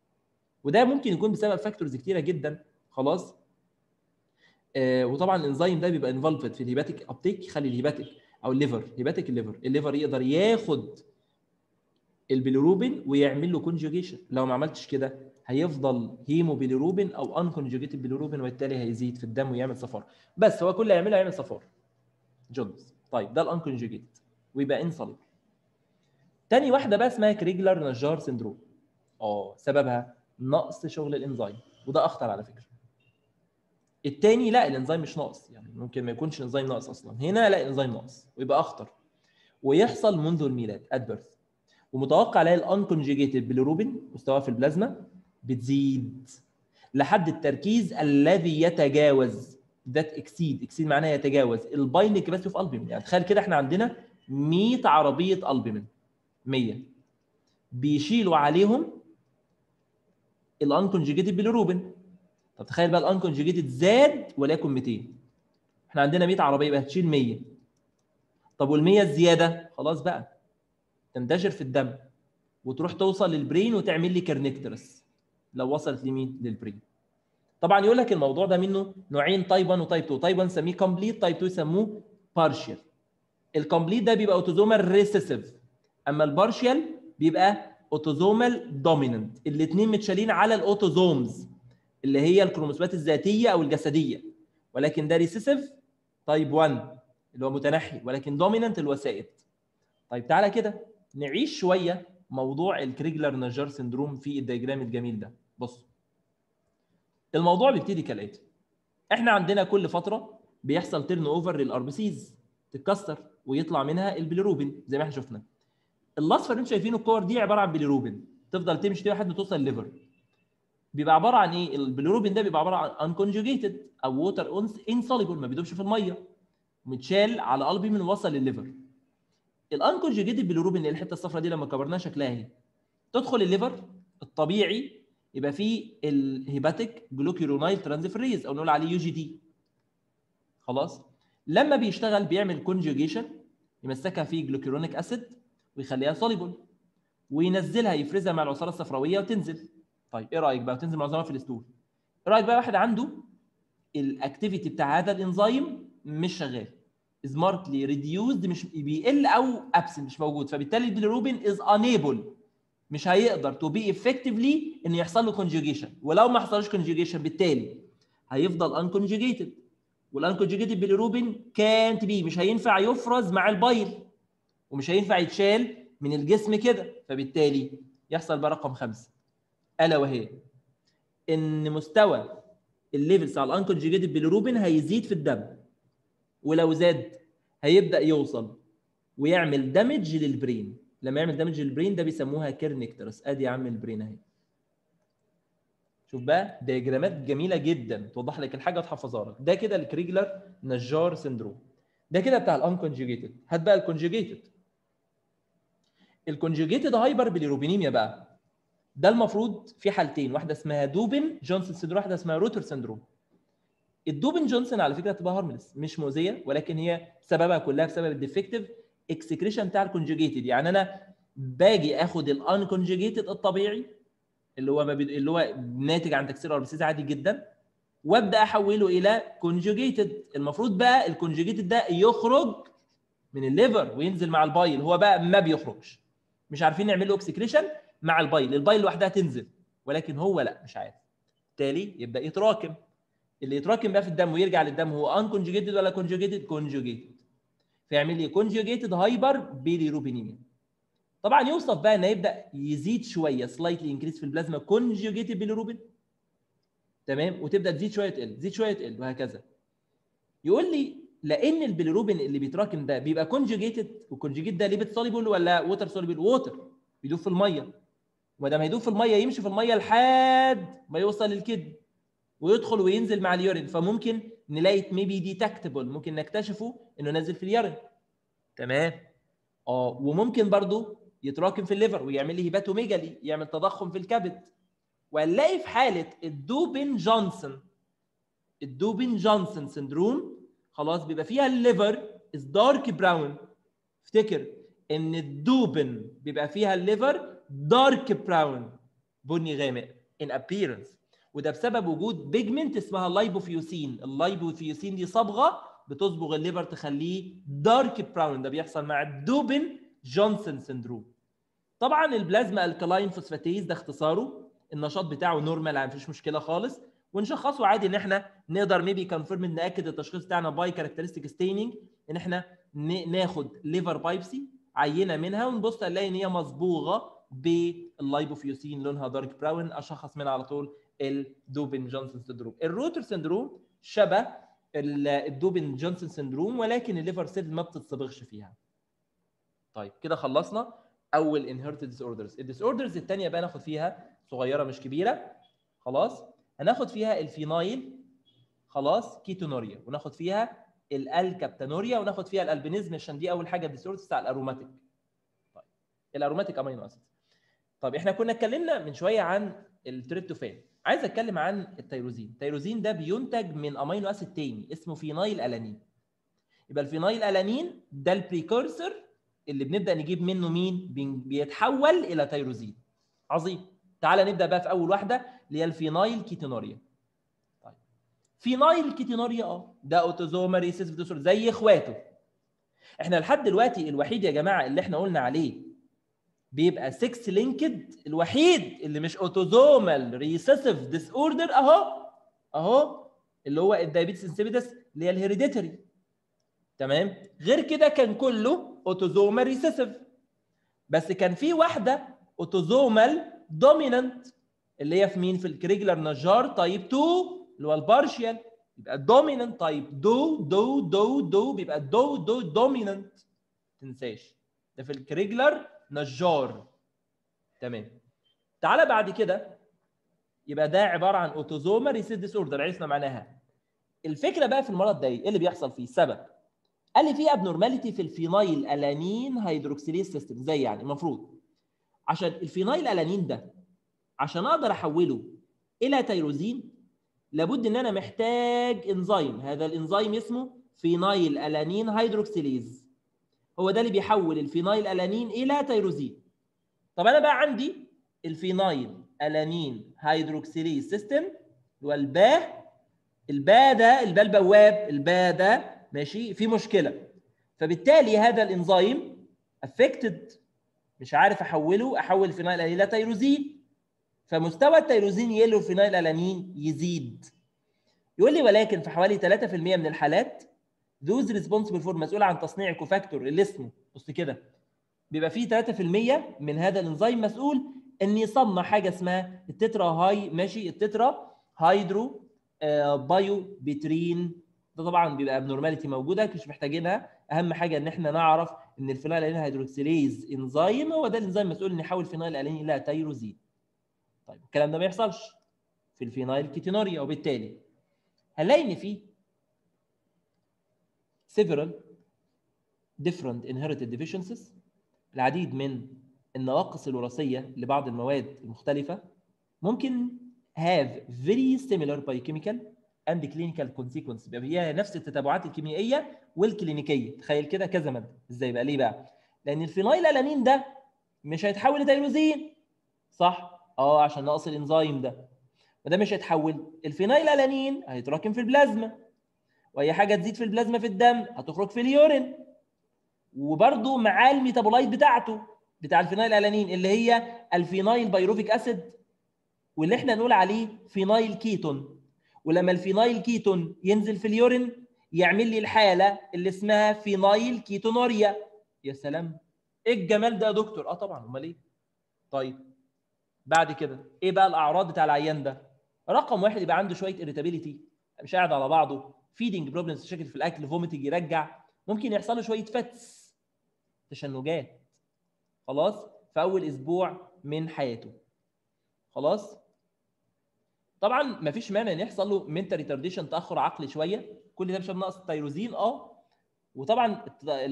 وده ممكن يكون بسبب فاكتورز كتيره جدا خلاص آه وطبعا الانزيم ده بيبقى انفولفد في الهيباتيك ابتيك يخلي الهيباتيك او الليفر هيباتيك الليفر الليفر يقدر ياخد البيليروبين ويعمل له كونجوجيشن لو ما عملتش كده هيفضل هيموبيليروبين او انكونجوجيتد بيليروبين وبالتالي هيزيد في الدم ويعمل صفار بس هو كل اللي هيعمله هيعمل صفار جونز طيب ده الانكونجوجيتد ويبقى انسوليبل تاني واحده بقى اسمها كريجلر نجار سندروم اه سببها نقص شغل الانزيم وده اخطر على فكره التاني لا الانزيم مش ناقص يعني ممكن ما يكونش الانزيم ناقص اصلا هنا لا الانزيم ناقص ويبقى اخطر ويحصل منذ الميلاد ات بيرث ومتوقع عليها الانكونجيجيتد بيليروبين مستواه في البلازما بتزيد لحد التركيز الذي يتجاوز ذات اكسيد اكسيد معناها يتجاوز البايند كباسيتي اوف البومين يعني تخيل كده احنا عندنا 100 عربيه البومين 100 بيشيلوا عليهم الانكونجيجيتد بالروبين طب تخيل بقى الانكونجيجيتد زاد وليكن 200 احنا عندنا 100 عربيه يبقى هتشيل 100 طب وال100 الزياده خلاص بقى تنتشر في الدم وتروح توصل للبرين وتعمل لي كرنكترس لو وصلت لمين للبرين طبعا يقول لك الموضوع ده منه نوعين تايب 1 وتايب 2 تايب 1 نسميه كومبليت تايب 2 يسموه بارشال الكومبليت ده بيبقى اوتوزومال ريسيسيف اما البارشال بيبقى اوتوزومال دوميننت الاثنين متشالين على الاوتوزومز اللي هي الكروموسومات الذاتيه او الجسديه ولكن ده ريسيسيف تايب 1 اللي هو متنحي ولكن دوميننت الوسائد طيب تعالى كده نعيش شويه موضوع الكريجلر نجار سندروم في الدياجرام الجميل ده بص الموضوع بيبتدي كالاتي احنا عندنا كل فتره بيحصل تيرن اوفر للار بي سيز تتكسر ويطلع منها البيليروبين زي ما احنا شفنا الاصفر اللي انتم شايفينه الكور دي عباره عن بيليروبين تفضل تمشي كده لحد ما توصل الليفر بيبقى عباره عن ايه البيليروبين ده بيبقى عباره عن انكونجوجيتد او ووتر انسوليبل ما بيدوبش في الميه متشال على قلبي من وصل للليفر الانكونجوجيتد بيليروبين اللي الحته الصفراء دي لما كبرناها شكلها اهي تدخل الليفر الطبيعي يبقى فيه الهيباتيك جلوكيرونايل ترانزفيريز او نقول عليه يو جي دي خلاص لما بيشتغل بيعمل كونجوجيشن يمسكها في جلوكيرونيك اسيد ويخليها سوليبل وينزلها يفرزها مع العصاره الصفراويه وتنزل طيب ايه رايك بقى تنزل معظمها في الستول ايه رايك بقى واحد عنده الاكتيفيتي بتاع هذا الانزيم مش شغال سمارتلي ريديوزد مش بيقل او ابسنت مش موجود فبالتالي البيليروبين از انيبل مش هيقدر تو بي افكتفلي ان يحصل له كونجوجيشن ولو ما حصلش كونجوجيشن بالتالي هيفضل انكونجوجيتد والانكونجوجيتد بيليروبين كانت بي مش هينفع يفرز مع البايل ومش هينفع يتشال من الجسم كده فبالتالي يحصل بقى رقم خمسه الا وهي ان مستوى الليفلز على الانكونجوجيتد بيليروبين هيزيد في الدم ولو زاد هيبدا يوصل ويعمل دامج للبرين لما يعمل دامج للبرين ده بيسموها كيرنكترس ادي يا عم البرين اهي شوف بقى دياجرامات جميله جدا توضح لك الحاجه وتحفظها لك ده كده الكريجلر نجار سندروم ده كده بتاع الانكونجوجيتد هات بقى الكونجوجيتد الكونجوجيتد هايبر بيليروبينيميا بقى ده المفروض في حالتين واحده اسمها دوبن جونسون سندروم واحده اسمها روتر سندروم الدوبن جونسون على فكره تبقى هارملس مش مؤذيه ولكن هي سببها كلها بسبب الديفكتيف اكسكريشن بتاع الكونجوجيتد يعني انا باجي اخد الانكونجوجيتد الطبيعي اللي هو ما بي... اللي هو ناتج عن تكسير اربسيز عادي جدا وابدا احوله الى كونجوجيتد المفروض بقى الكونجوجيتد ده يخرج من الليفر وينزل مع البايل هو بقى ما بيخرجش مش عارفين نعمل له اكسكريشن مع البايل البايل لوحدها تنزل ولكن هو لا مش عارف بالتالي يبدا يتراكم اللي يتراكم بقى في الدم ويرجع للدم هو انكونجوجيتد ولا كونجوجيتد كونجوجيتد فيعمل لي كونجوجيتد هايبر بيليروبينيميا طبعا يوصف بقى ان يبدا يزيد شويه سلايتلي انكريس في البلازما كونجوجيتد بيليروبين تمام وتبدا تزيد شويه تقل تزيد شويه تقل وهكذا يقول لي لان البيليروبين اللي بيتراكم ده بيبقى كونجوجيتد والكونجوجيت ده ليبيد سوليبل ولا ووتر سوليبل ووتر بيدوب في الميه وما دام هيدوب في الميه يمشي في الميه لحد ما يوصل للكدن ويدخل وينزل مع اليورين فممكن نلاقي ميبي ديتكتبل ممكن نكتشفه انه نازل في اليورين تمام اه وممكن برضو يتراكم في الليفر ويعمل لي هيباتوميجالي يعمل تضخم في الكبد ونلاقي في حاله الدوبن جونسون الدوبن جونسون سندروم خلاص بيبقى فيها الليفر از دارك براون افتكر ان الدوبن بيبقى فيها الليفر دارك براون بني غامق in appearance وده بسبب وجود بيجمنت اسمها اللايبوفيوسين اللايبوفيوسين دي صبغه بتصبغ الليفر تخليه دارك براون ده بيحصل مع الدوبن جونسون سندروم طبعا البلازما الكلاين فوسفاتيز ده اختصاره النشاط بتاعه نورمال ما فيش مشكله خالص ونشخصه عادي ان احنا نقدر ميبي كونفيرم ناكد التشخيص بتاعنا باي كاركترستيك ستيننج ان احنا ناخد ليفر بايبسي عينه منها ونبص نلاقي ان هي مصبوغه باللايبوفيوسين لونها دارك براون اشخص منها على طول الدوبن جونسون سندروم الروتر سندروم شبه الدوبن جونسون سندروم ولكن الليفر سيل ما بتتصبغش فيها طيب كده خلصنا اول انهيرتد ديس اوردرز الديس اوردرز الثانيه بقى ناخد فيها صغيره مش كبيره خلاص هناخد فيها الفينايل خلاص كيتونوريا وناخد فيها الالكابتانوريا وناخد فيها الالبينيزم عشان دي اول حاجه الديس اوردرز بتاع الاروماتيك طيب الاروماتيك امينو اسيد طب احنا كنا اتكلمنا من شويه عن التريبتوفان عايز اتكلم عن التيروزين التيروزين ده بينتج من امينو اسيد تاني اسمه فينايل الانين يبقى الفينايل الانين ده البريكورسور اللي بنبدا نجيب منه مين بيتحول الى تيروزين عظيم تعال نبدا بقى في اول واحده اللي هي الفينايل كيتونوريا طيب فينايل كيتونوريا اه ده اوتوزوما ريسيسيف ديسور زي اخواته احنا لحد دلوقتي الوحيد يا جماعه اللي احنا قلنا عليه بيبقى 6 لينكد الوحيد اللي مش اوتوزومال ريسيسيف ديس اوردر اهو اهو اللي هو الدايابيتس انسيبيدس اللي هي الهيريديتري تمام غير كده كان كله اوتوزومال ريسيسيف بس كان في واحده اوتوزومال دومينانت اللي هي في مين في الكريجلر نجار تايب 2 اللي هو البارشيال يبقى الدومينانت تايب دو دو دو دو بيبقى دو دو دومينانت تنساش ده في الكريجلر نجار تمام تعالى بعد كده يبقى ده عباره عن اوتوزوما ريسيس ديس اوردر عرفنا معناها الفكره بقى في المرض ده ايه اللي بيحصل فيه السبب قال لي في ابنورماليتي في الفينايل الانين هيدروكسيليز سيستم زي يعني المفروض عشان الفينايل الانين ده عشان اقدر احوله الى تيروزين لابد ان انا محتاج انزيم هذا الانزيم اسمه فينايل الانين هيدروكسيليز هو ده اللي بيحول الفينايل الانين الى تيروزين طب انا بقى عندي الفينايل الانين هيدروكسيليز سيستم اللي هو الباه البا ده البا البواب البا ده ماشي في مشكله فبالتالي هذا الانزيم افكتد مش عارف احوله احول الفينايل الانين الى تيروزين فمستوى التيروزين يلو الفينايل الانين يزيد يقول لي ولكن في حوالي 3% من الحالات ذوز ريسبونسبل فور مسؤول عن تصنيع كوفاكتور اللي اسمه بص كده بيبقى فيه 3% من هذا الانزيم مسؤول ان يصنع حاجه اسمها التترا هاي ماشي التترا هيدرو آه بايو بيترين ده طبعا بيبقى ابنورماليتي موجوده مش محتاجينها اهم حاجه ان احنا نعرف ان الفينايل الانين هيدروكسيليز انزيم هو ده الانزيم مسؤول ان يحول الفينايل الانين الى تيروزين طيب الكلام ده ما يحصلش في الفينايل كيتونوريا وبالتالي هنلاقي ان في several different inherited deficiencies العديد من النواقص الوراثيه لبعض المواد المختلفه ممكن have very similar biochemical and clinical consequences بيبقى فيها نفس التتابعات الكيميائيه والكلينيكيه تخيل كده كذا ماده ازاي بقى ليه بقى لان الفينايل الانين ده مش هيتحول لتيروزين صح اه عشان ناقص الانزيم ده وده مش هيتحول الفينايل الانين هيتراكم في البلازما واي حاجه تزيد في البلازما في الدم هتخرج في اليورين وبرده معاه الميتابولايت بتاعته بتاع الفينايل الانين اللي هي الفينايل بايروفيك اسيد واللي احنا نقول عليه فينايل كيتون ولما الفينايل كيتون ينزل في اليورين يعمل لي الحاله اللي اسمها فينايل كيتونوريا يا سلام ايه الجمال ده يا دكتور اه طبعا امال ايه طيب بعد كده ايه بقى الاعراض بتاع العيان ده رقم واحد يبقى عنده شويه اريتابيليتي مش قاعد على بعضه فيدنج بروبلمز مشاكل في الاكل فوميتنج يرجع ممكن يحصل له شويه فتس تشنجات خلاص في اول اسبوع من حياته خلاص طبعا ما فيش مانع ان يحصل له منتال ريتارديشن تاخر عقلي شويه كل ده بسبب نقص التيروزين اه وطبعا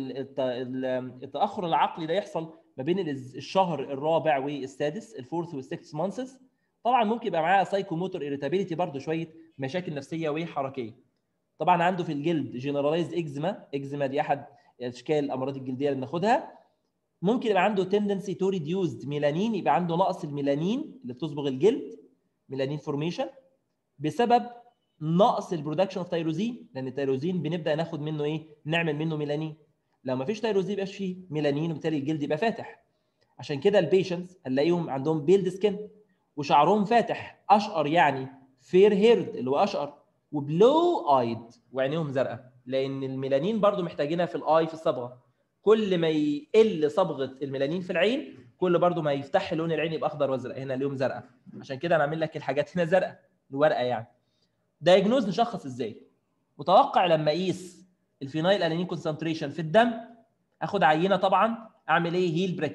التاخر العقلي ده يحصل ما بين الشهر الرابع والسادس الفورث والسكس مانثس طبعا ممكن يبقى معاه سايكوموتور اريتابيليتي برضه شويه مشاكل نفسيه وحركيه طبعا عنده في الجلد جنرالايزد اكزيما اكزيما دي احد اشكال الامراض الجلديه اللي بناخدها ممكن يبقى عنده تندنسي تو ريديوزد ميلانين يبقى عنده نقص الميلانين اللي بتصبغ الجلد ميلانين فورميشن بسبب نقص البرودكشن اوف تيروزين لان التيروزين بنبدا ناخد منه ايه نعمل منه ميلانين لو ما فيش تيروزين يبقاش فيه ميلانين وبالتالي الجلد يبقى فاتح عشان كده البيشنتس هنلاقيهم عندهم بيلد سكين وشعرهم فاتح اشقر يعني فير هيرد اللي هو اشقر وبلو ايد وعينيهم زرقاء لان الميلانين برضو محتاجينها في الاي في الصبغه كل ما يقل صبغه الميلانين في العين كل برضو ما يفتح لون العين يبقى اخضر وازرق هنا اليوم زرقاء عشان كده انا عامل لك الحاجات هنا زرقاء الورقه يعني دايجنوز نشخص ازاي متوقع لما اقيس الفينايل الانين كونسنتريشن في الدم اخد عينه طبعا اعمل ايه هيل بريك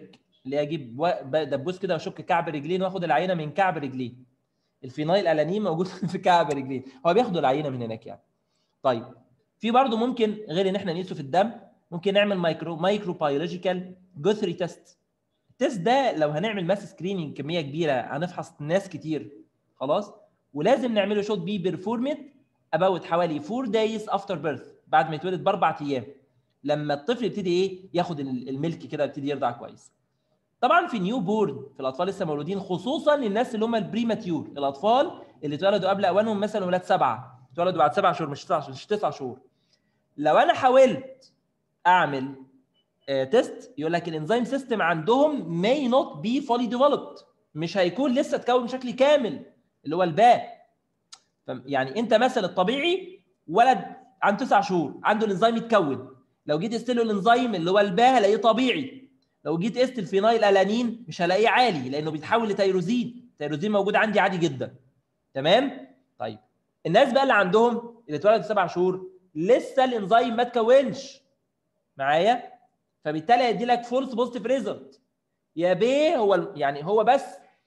اللي هي اجيب و- ب- دبوس كده واشك كعب رجلين واخد العينه من كعب رجلين الفينايل الانين موجود في كعب رجلين هو بياخد العينه من هناك يعني طيب في برضه ممكن غير ان احنا نقيسه في الدم ممكن نعمل مايكرو مايكرو بايولوجيكال جوثري تيست التيست ده لو هنعمل ماس سكريننج كميه كبيره هنفحص ناس كتير خلاص ولازم نعمله شوت بي بيرفورمت اباوت حوالي 4 دايز افتر بيرث بعد ما يتولد باربع ايام لما الطفل يبتدي ايه ياخد ال- الملك كده يبتدي يرضع كويس طبعا في نيو بورن في الاطفال لسه مولودين خصوصا الناس اللي هم البريماتيور الاطفال اللي اتولدوا قبل اوانهم مثلا ولاد سبعه اتولدوا بعد سبع شهور مش تسع مش تسع شهور لو انا حاولت اعمل آه، تيست يقول لك الانزيم سيستم عندهم may not be fully developed مش هيكون لسه اتكون بشكل كامل اللي هو الباء فم- يعني انت مثلا الطبيعي ولد عنده تسع شهور عنده الانزيم يتكون لو جيت قست له الانزيم اللي هو الباء هلاقيه طبيعي لو جيت قست الفينايل الانين مش هلاقيه عالي لانه بيتحول لتيروزين التيروزين موجود عندي عادي جدا تمام طيب الناس بقى اللي عندهم اللي اتولدوا سبع شهور لسه الانزيم ما اتكونش معايا فبالتالي هيدي لك فولس بوزيتيف ريزلت يا بيه هو ال- يعني هو بس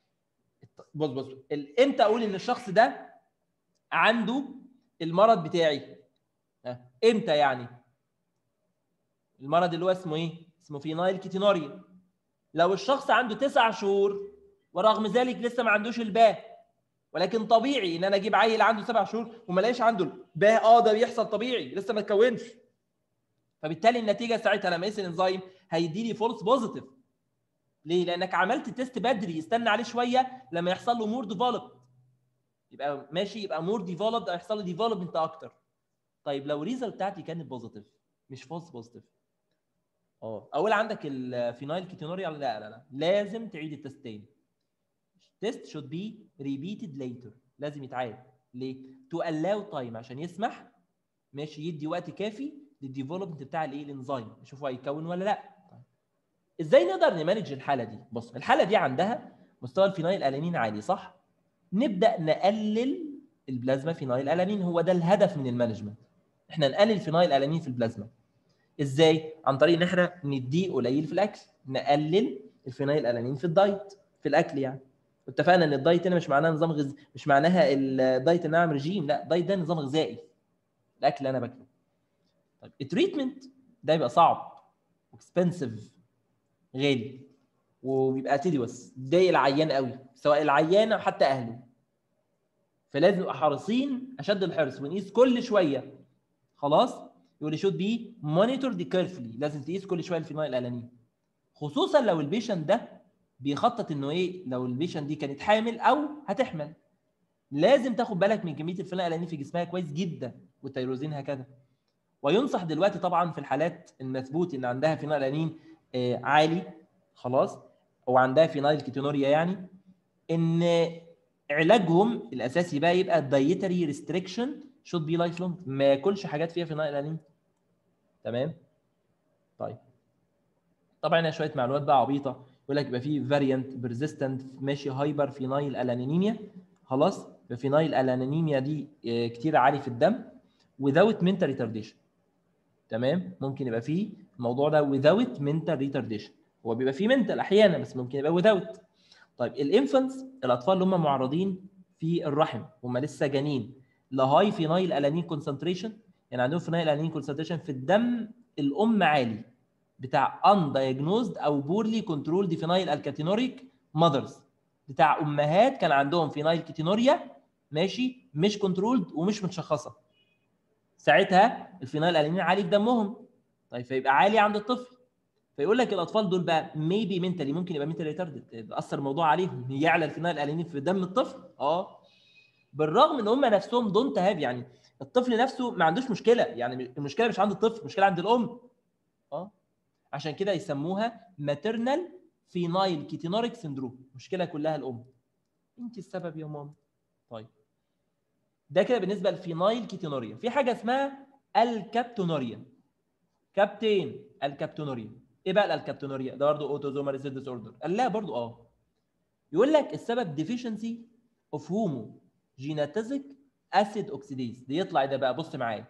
بص بص ال- امتى اقول ان الشخص ده عنده المرض بتاعي ها، امتى يعني المرض اللي هو اسمه ايه اسمه فينايل كيتينوريا لو الشخص عنده تسع شهور ورغم ذلك لسه ما عندوش الباء ولكن طبيعي ان انا اجيب عيل عنده سبع شهور وما الاقيش عنده الباء اه ده بيحصل طبيعي لسه ما اتكونش فبالتالي النتيجه ساعتها لما اقيس الانزيم هيدي لي فولس بوزيتيف ليه؟ لانك عملت تيست بدري استنى عليه شويه لما يحصل له مور ديفلوبد يبقى ماشي يبقى مور ديفلوبد او يحصل له ديفلوبمنت اكتر طيب لو الريزلت بتاعتي كانت بوزيتيف مش فولس بوزيتيف اه اول عندك الفينايل كيتونوريا لا لا لا لازم تعيد التست تاني تيست should be repeated later لازم يتعاد ليه؟ to allow time عشان يسمح ماشي يدي وقت كافي للديفلوبمنت بتاع الايه الانزيم نشوفه هيتكون ولا لا طيب. ازاي نقدر نمانج الحاله دي بص الحاله دي عندها مستوى الفينايل الانين عالي صح نبدا نقلل البلازما فينايل الانين هو ده الهدف من المانجمنت احنا نقلل فينايل الانين في البلازما ازاي عن طريق ان احنا نديه قليل في الاكل نقلل الفينايل الانين في الدايت في الاكل يعني اتفقنا ان الدايت هنا مش معناها نظام غز... مش معناها الدايت ان انا اعمل رجيم لا الدايت ده نظام غذائي الاكل اللي انا باكله طيب التريتمنت ده يبقى صعب واكسبنسيف غالي وبيبقى تديوس ضايق العيان قوي سواء العيان او حتى اهله فلازم نبقى حريصين اشد الحرص ونقيس كل شويه خلاص يقول شود بي مونيتور كيرفلي لازم تقيس كل شويه الفينايل الانين خصوصا لو البيشنت ده بيخطط انه ايه لو البيشنت دي كانت حامل او هتحمل لازم تاخد بالك من كميه الفينايل الانين في جسمها كويس جدا والتيروزين هكذا وينصح دلوقتي طبعا في الحالات المثبوت ان عندها فينايل انين آه، عالي خلاص او عندها فينايل كيتونوريا يعني ان علاجهم الاساسي بقى يبقى الدايتري ريستريكشن شود بي لايف لونج ما ياكلش حاجات فيها فينايل انين تمام طيب طبعا هنا شويه معلومات بقى عبيطه يقول لك يبقى في فاريانت بيرزيستنت ماشي هايبر فينايل الانيميا خلاص فينايل الانيميا دي آه، كتير عالي في الدم without mental retardation تمام ممكن يبقى فيه الموضوع ده without mental retardation هو بيبقى فيه mental احيانا بس ممكن يبقى without طيب الانفنتس الاطفال اللي هم معرضين في الرحم هم لسه جنين لهاي فينايل الانين كونسنتريشن يعني عندهم فينايل الانين كونسنتريشن في الدم الام عالي بتاع undiagnosed او poorly controlled فينايل الكاتينوريك mothers بتاع امهات كان عندهم فينايل كيتينوريا ماشي مش كنترولد ومش متشخصه ساعتها الفينايل الانين عالي في دمهم طيب فيبقى عالي عند الطفل فيقول لك الاطفال دول بقى ميبي منتالي ممكن يبقى منتالي ريتاردد اثر الموضوع عليهم يعلى الفينايل الانين في دم الطفل اه بالرغم ان هم نفسهم دونت هاف يعني الطفل نفسه ما عندوش مشكله يعني المشكله مش عند الطفل المشكله عند الام اه عشان كده يسموها ماترنال فينايل كيتينوريك سندروم المشكله كلها الام انت السبب يا ماما طيب ده كده بالنسبه للفينايل كيتينوريا في حاجه اسمها الكابتونوريا كابتين الكابتونوريا ايه بقى الكابتونوريا ده برضه اوتوزومال ريسيس ديس اوردر قال لا برضه اه يقول لك السبب ديفيشنسي اوف هومو جيناتيزك اسيد اوكسيديز دي يطلع ده بقى بص معايا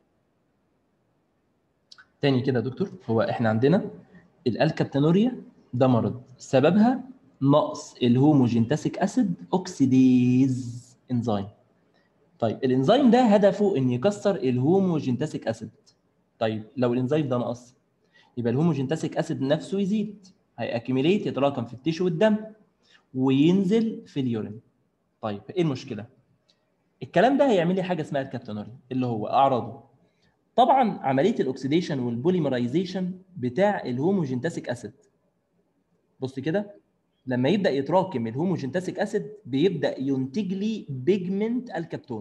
تاني كده يا دكتور هو احنا عندنا الالكابتونوريا ده مرض سببها نقص الهوموجينتاسيك اسيد اوكسيديز انزيم طيب الانزيم ده هدفه ان يكسر الهوموجينتاسيك اسيد طيب لو الانزيم ده نقص يبقى الهوموجينتاسيك اسيد نفسه يزيد هيأكيميليت يتراكم في التيشو والدم وينزل في اليورين طيب ايه المشكله الكلام ده هيعمل لي حاجه اسمها الكابتونوريا اللي هو اعراضه طبعا عمليه الاكسيديشن والبوليمرايزيشن بتاع الهوموجينتاسيك اسيد بص كده لما يبدا يتراكم الهوموجينتاسيك اسيد بيبدا ينتج لي بيجمنت الكابتون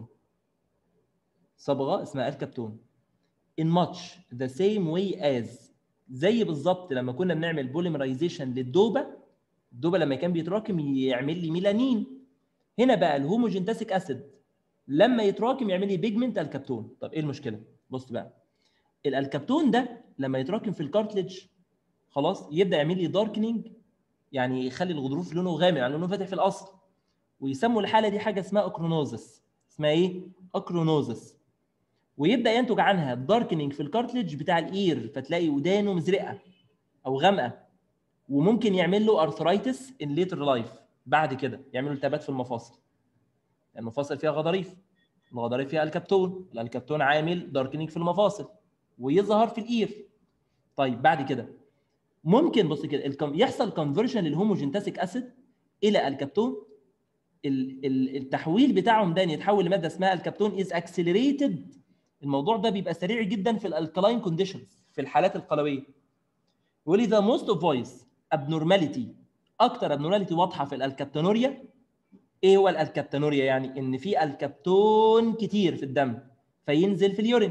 صبغه اسمها الكابتون in much the same way as زي بالظبط لما كنا بنعمل بوليمرايزيشن للدوبه الدوبه لما كان بيتراكم يعمل لي ميلانين هنا بقى الهوموجينتاسيك اسيد لما يتراكم يعمل لي بيجمنت الكابتون طب ايه المشكله بص بقى الالكابتون ده لما يتراكم في الكارتليج خلاص يبدا يعمل لي داركنينج يعني يخلي الغضروف لونه غامق يعني لونه فاتح في الاصل ويسموا الحاله دي حاجه اسمها اكرونوزس اسمها ايه اكرونوزس ويبدا ينتج عنها داركنينج في الكارتليج بتاع الاير فتلاقي ودانه مزرقه او غامقه وممكن يعمل له ارثرايتس ان ليتر لايف بعد كده يعمل له التهابات في المفاصل المفاصل فيها غضاريف الغضاريف فيها الكابتون الكابتون عامل داركنينج في المفاصل ويظهر في الاير طيب بعد كده ممكن بص كده الكم... يحصل كونفرجن للهوموجينتاسيك اسيد الى الكابتون ال... ال... التحويل بتاعهم ده يتحول لماده اسمها الكابتون از اكسلريتد الموضوع ده بيبقى سريع جدا في الالكلاين كونديشنز في الحالات القلويه يقول لي ذا موست اوف فويس ابنورماليتي اكتر ابنورماليتي واضحه في الكابتونوريا ايه هو الكابتونوريا يعني ان في الكابتون كتير في الدم فينزل في اليورين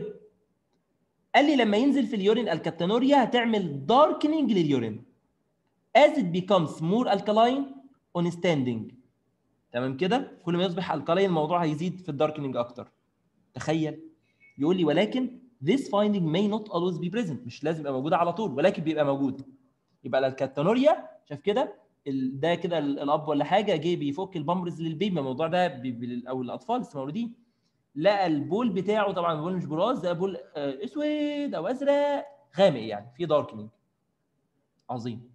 قال لي لما ينزل في اليورين الكابتونوريا هتعمل داركنينج لليورين as it becomes more alkaline on standing تمام كده كل ما يصبح الكالاين الموضوع هيزيد في الداركنينج اكتر تخيل يقول لي ولكن this finding may not always be present مش لازم يبقى موجود على طول ولكن بيبقى موجود يبقى الكابتونوريا شاف كده ده كده الاب ولا حاجه جه بيفك البامبرز للبيبي الموضوع ده او الاطفال لسه مولودين لقى البول بتاعه طبعا البول مش براز ده بول اسود او ازرق غامق يعني في داركنينج عظيم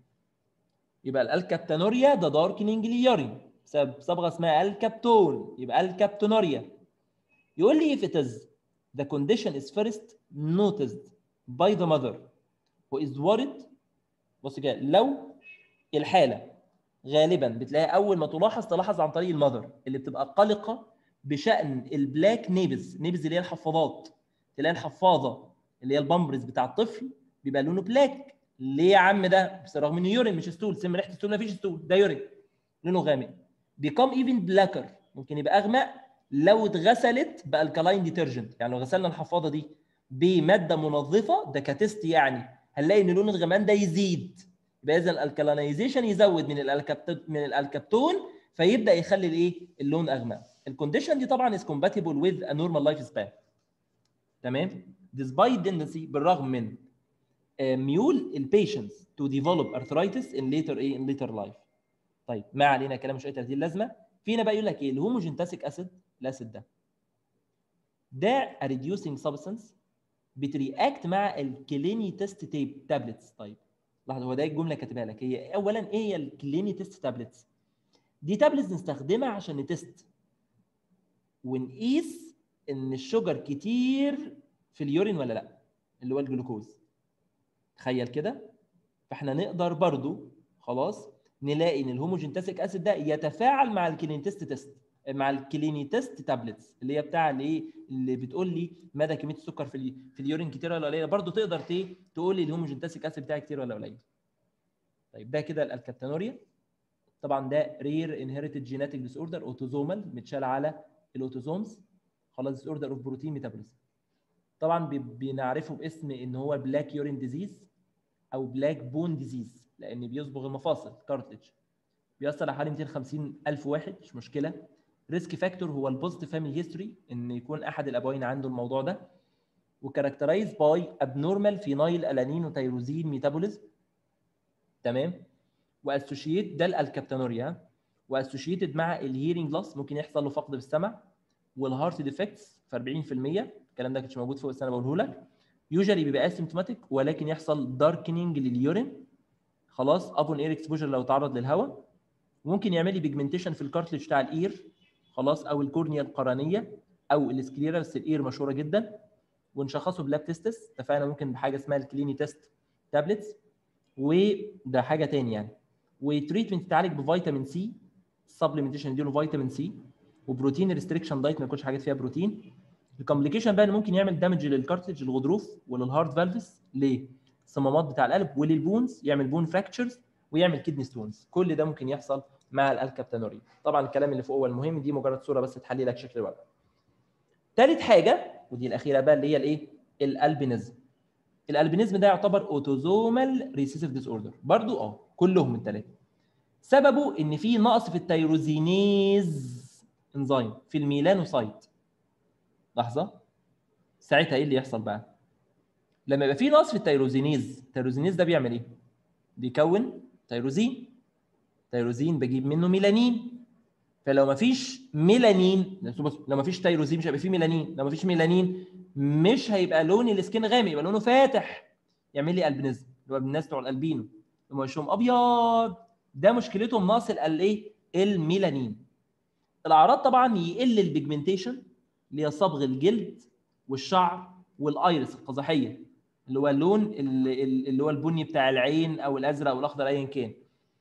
يبقى الكابتونوريا ده داركنينج لليورين بسبب صبغه اسمها الكابتون يبقى الكابتونوريا يقول لي if it is the condition is first noticed by the mother who is worried بص كده لو الحاله غالبا بتلاقيها اول ما تلاحظ تلاحظ عن طريق المذر اللي بتبقى قلقه بشان البلاك نيبز نيبز اللي هي الحفاضات تلاقي الحفاضه اللي هي البامبرز بتاع الطفل بيبقى لونه بلاك ليه يا عم ده بس رغم انه يورين مش ستول سم ريحه ستول ما فيش ستول ده يورين لونه غامق بيكم ايفن بلاكر ممكن يبقى اغمق لو اتغسلت بالكلاين ديترجنت يعني لو غسلنا الحفاضه دي بماده منظفه ده كتست يعني هنلاقي ان لون الغمقان ده يزيد يبقى اذا الالكالينايزيشن يزود من الالكابتون من الالكابتون فيبدا يخلي الايه اللون اغمق الكونديشن دي طبعا is compatible with a normal life span تمام despite tendency بالرغم من ميول البيشنتس to develop arthritis in later ايه in later life طيب ما علينا كلام مش اي ترتيب لازمه فينا بقى يقول لك ايه الهوموجينتاسيك اسيد الاسيد ده ده a reducing substance بترياكت مع الكليني تيست تيب تابلتس طيب لحظه هو ده الجمله كاتبها لك هي اولا ايه هي الكليني تيست تابلتس دي تابلتس نستخدمها عشان نتست ونقيس ان الشجر كتير في اليورين ولا لا اللي هو الجلوكوز تخيل كده فاحنا نقدر برضو خلاص نلاقي ان الهوموجينتاسيك اسيد ده يتفاعل مع الكلينيتست تيست مع الكلينيتست تابلتس اللي هي بتاع الايه اللي بتقول لي مدى كميه السكر في ال في اليورين كتير ولا قليله برضو تقدر تقول لي الهوموجينتاسيك اسيد بتاعي كتير ولا قليل طيب ده كده الكابتانوريا طبعا ده رير انهيرتد جيناتيك ديس اوردر اوتوزومال متشال على الاوتوزومز خلاص ديس اوردر اوف بروتين ميتابوليزم طبعا بنعرفه باسم ان هو بلاك يورين ديزيز او بلاك بون ديزيز لان بيصبغ المفاصل كارتلج بيأثر على حوالي 250 الف واحد مش مشكله ريسك فاكتور هو البوزيتيف فاميلي هيستوري ان يكون احد الابوين عنده الموضوع ده وكاركترايز باي ابنورمال فينايل الانين وتيروزين ميتابوليزم تمام واسوشيت ده الكابتانوريا واسوشيتد مع الهيرنج لوس ممكن يحصل له فقد في السمع والهارت ديفكتس في 40% الكلام ده كانش موجود فوق السنه بقوله لك يوجوالي بيبقى اسيمتوماتيك ولكن يحصل داركنينج لليورين خلاص ابون اير اكسبوجر لو تعرض للهواء ممكن يعمل لي بيجمنتيشن في الكارتلج بتاع الاير خلاص او الكورنيا القرنيه او السكليرا بس الاير مشهوره جدا ونشخصه بلاب تيستس اتفقنا ممكن بحاجه اسمها الكليني تيست تابلتس وده حاجه تاني يعني وتريتمنت تعالج بفيتامين سي سبلمنتيشن يديله فيتامين سي وبروتين ريستريكشن دايت ما يكونش حاجات فيها بروتين الكومبليكيشن بقى اللي ممكن يعمل دامج للكارتلج الغضروف وللهارت فالفز ليه؟ الصمامات بتاع القلب وللبونز يعمل بون فراكتشرز ويعمل كدني ستونز كل ده ممكن يحصل مع الالكابتانوريا طبعا الكلام اللي فوق هو المهم دي مجرد صوره بس تحلي لك شكل الورقه ثالث حاجه ودي الاخيره بقى اللي هي الايه الالبينيزم الالبينيزم ده يعتبر اوتوزومال ريسيسيف ديس اوردر برضو اه كلهم الثلاثه سببه ان في نقص في التيروزينيز انزيم في الميلانوسايت لحظه ساعتها ايه اللي يحصل بقى لما يبقى في نقص في التيروزينيز التيروزينيز ده بيعمل ايه بيكون تيروزين تيروزين بجيب منه ميلانين فلو ما فيش ميلانين بص لو ما فيش تيروزين مش هيبقى فيه ميلانين لو ما فيش ميلانين مش هيبقى لون السكين غامق يبقى لونه فاتح يعمل لي البينيزم اللي هو الناس بتوع الالبينو لما وشهم ابيض ده مشكلتهم نقص الايه الميلانين الاعراض طبعا يقل البيجمنتيشن اللي هي صبغ الجلد والشعر والايرس القزحيه اللي هو اللون اللي اللي هو البني بتاع العين او الازرق او الاخضر ايا كان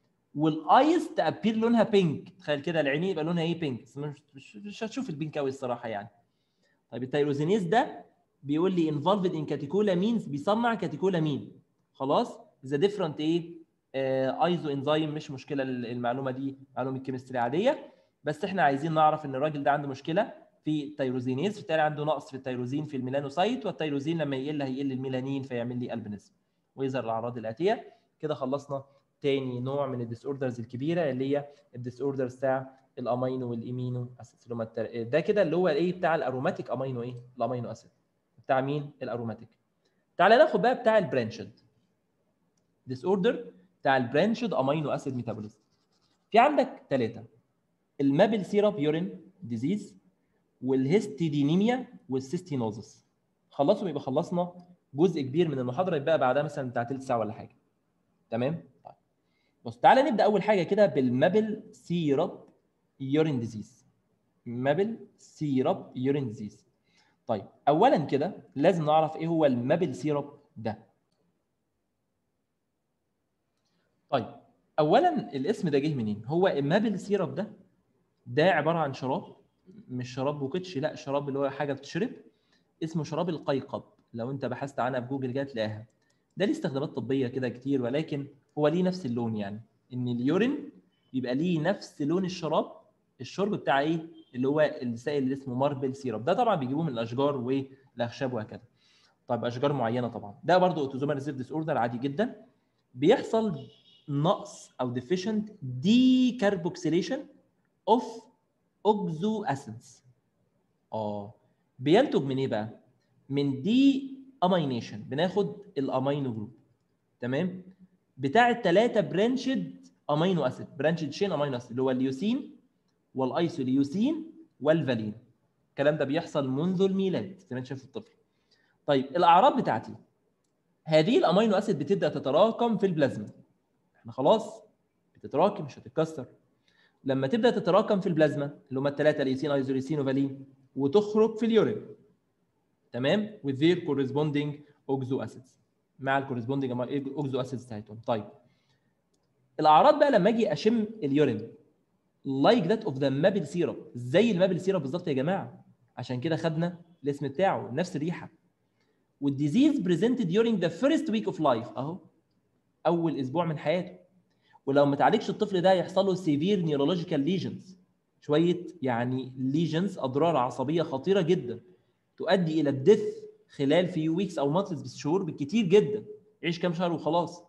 والايس تابير لونها بينك تخيل كده العينين يبقى لونها ايه بينك بس مش, مش, مش هتشوف البينك قوي الصراحه يعني طيب التيروزينيز ده بيقول لي انفولفد ان كاتيكولامينز بيصنع كاتيكولامين خلاص ذا ديفرنت ايه ايزو انزيم مش مشكله المعلومه دي معلومه كيمستري عاديه بس احنا عايزين نعرف ان الراجل ده عنده مشكله في التيروزينيز بالتالي عنده نقص في التيروزين في الميلانوسايت والتيروزين لما يقل هيقل الميلانين فيعمل لي البينيزم ويظهر الاعراض الاتيه كده خلصنا تاني نوع من الديس اوردرز الكبيره اللي هي الديس اوردرز بتاع الامينو والايمينو اسيد ده كده اللي هو الايه بتاع الاروماتيك امينو ايه الامينو اسيد بتاع مين الاروماتيك تعالى ناخد بقى بتاع البرانشد ديس اوردر بتاع البرانشد امينو اسيد ميتابوليزم في عندك ثلاثه المابل سيراب يورين ديزيز والهيستيدينيميا والسيستينوزس خلصهم يبقى خلصنا جزء كبير من المحاضره يبقى بعدها مثلا بتاع ثلث ساعه ولا حاجه تمام طيب بص تعالى نبدا اول حاجه كده بالمابل سيراب يورين ديزيز مابل سيراب يورين ديزيز طيب اولا كده لازم نعرف ايه هو المابل سيراب ده طيب اولا الاسم ده جه منين هو المابل سيراب ده ده عباره عن شراب مش شراب بوكيتش لا شراب اللي هو حاجه بتشرب اسمه شراب القيقب لو انت بحثت عنها في جوجل جاي تلاقيها ده ليه استخدامات طبيه كده كتير ولكن هو ليه نفس اللون يعني ان اليورين يبقى ليه نفس لون الشراب الشرب بتاع ايه اللي هو السائل اللي اسمه ماربل سيرب ده طبعا بيجيبوه من الاشجار والاخشاب وهكذا طيب اشجار معينه طبعا ده برضه اوتوزومال ريسيف ديس اوردر عادي جدا بيحصل نقص او ديفيشنت دي كاربوكسيليشن اوف اوكزو اسيدز اه بينتج من ايه بقى من دي امينيشن بناخد الامينو جروب تمام بتاع الثلاثه برانشد امينو اسيد برانشد شين امينو اسيد اللي هو اليوسين والايسوليوسين والفالين الكلام ده بيحصل منذ الميلاد زي ما انت شايف الطفل طيب الاعراض بتاعتي هذه الامينو اسيد بتبدا تتراكم في البلازما احنا خلاص بتتراكم مش هتتكسر لما تبدا تتراكم في البلازما اللي هم الثلاثه ليسين ايزوليسين وفالين وتخرج في اليورين تمام with their corresponding oxo acids مع الكورسبوندنج اوكزو اسيدز بتاعتهم طيب الاعراض بقى لما اجي اشم اليورين لايك ذات اوف ذا مابل سيرب زي المابل سيرب بالظبط يا جماعه عشان كده خدنا الاسم بتاعه نفس الريحه والديزيز بريزنتد during ذا فيرست ويك اوف لايف اهو اول اسبوع من حياته ولو ما تعالجش الطفل ده يحصل له سيفير نيورولوجيكال ليجنز شويه يعني ليجنز اضرار عصبيه خطيره جدا تؤدي الى الديث خلال فيو ويكس او مانثس بالشهور بالكتير جدا يعيش كام شهر وخلاص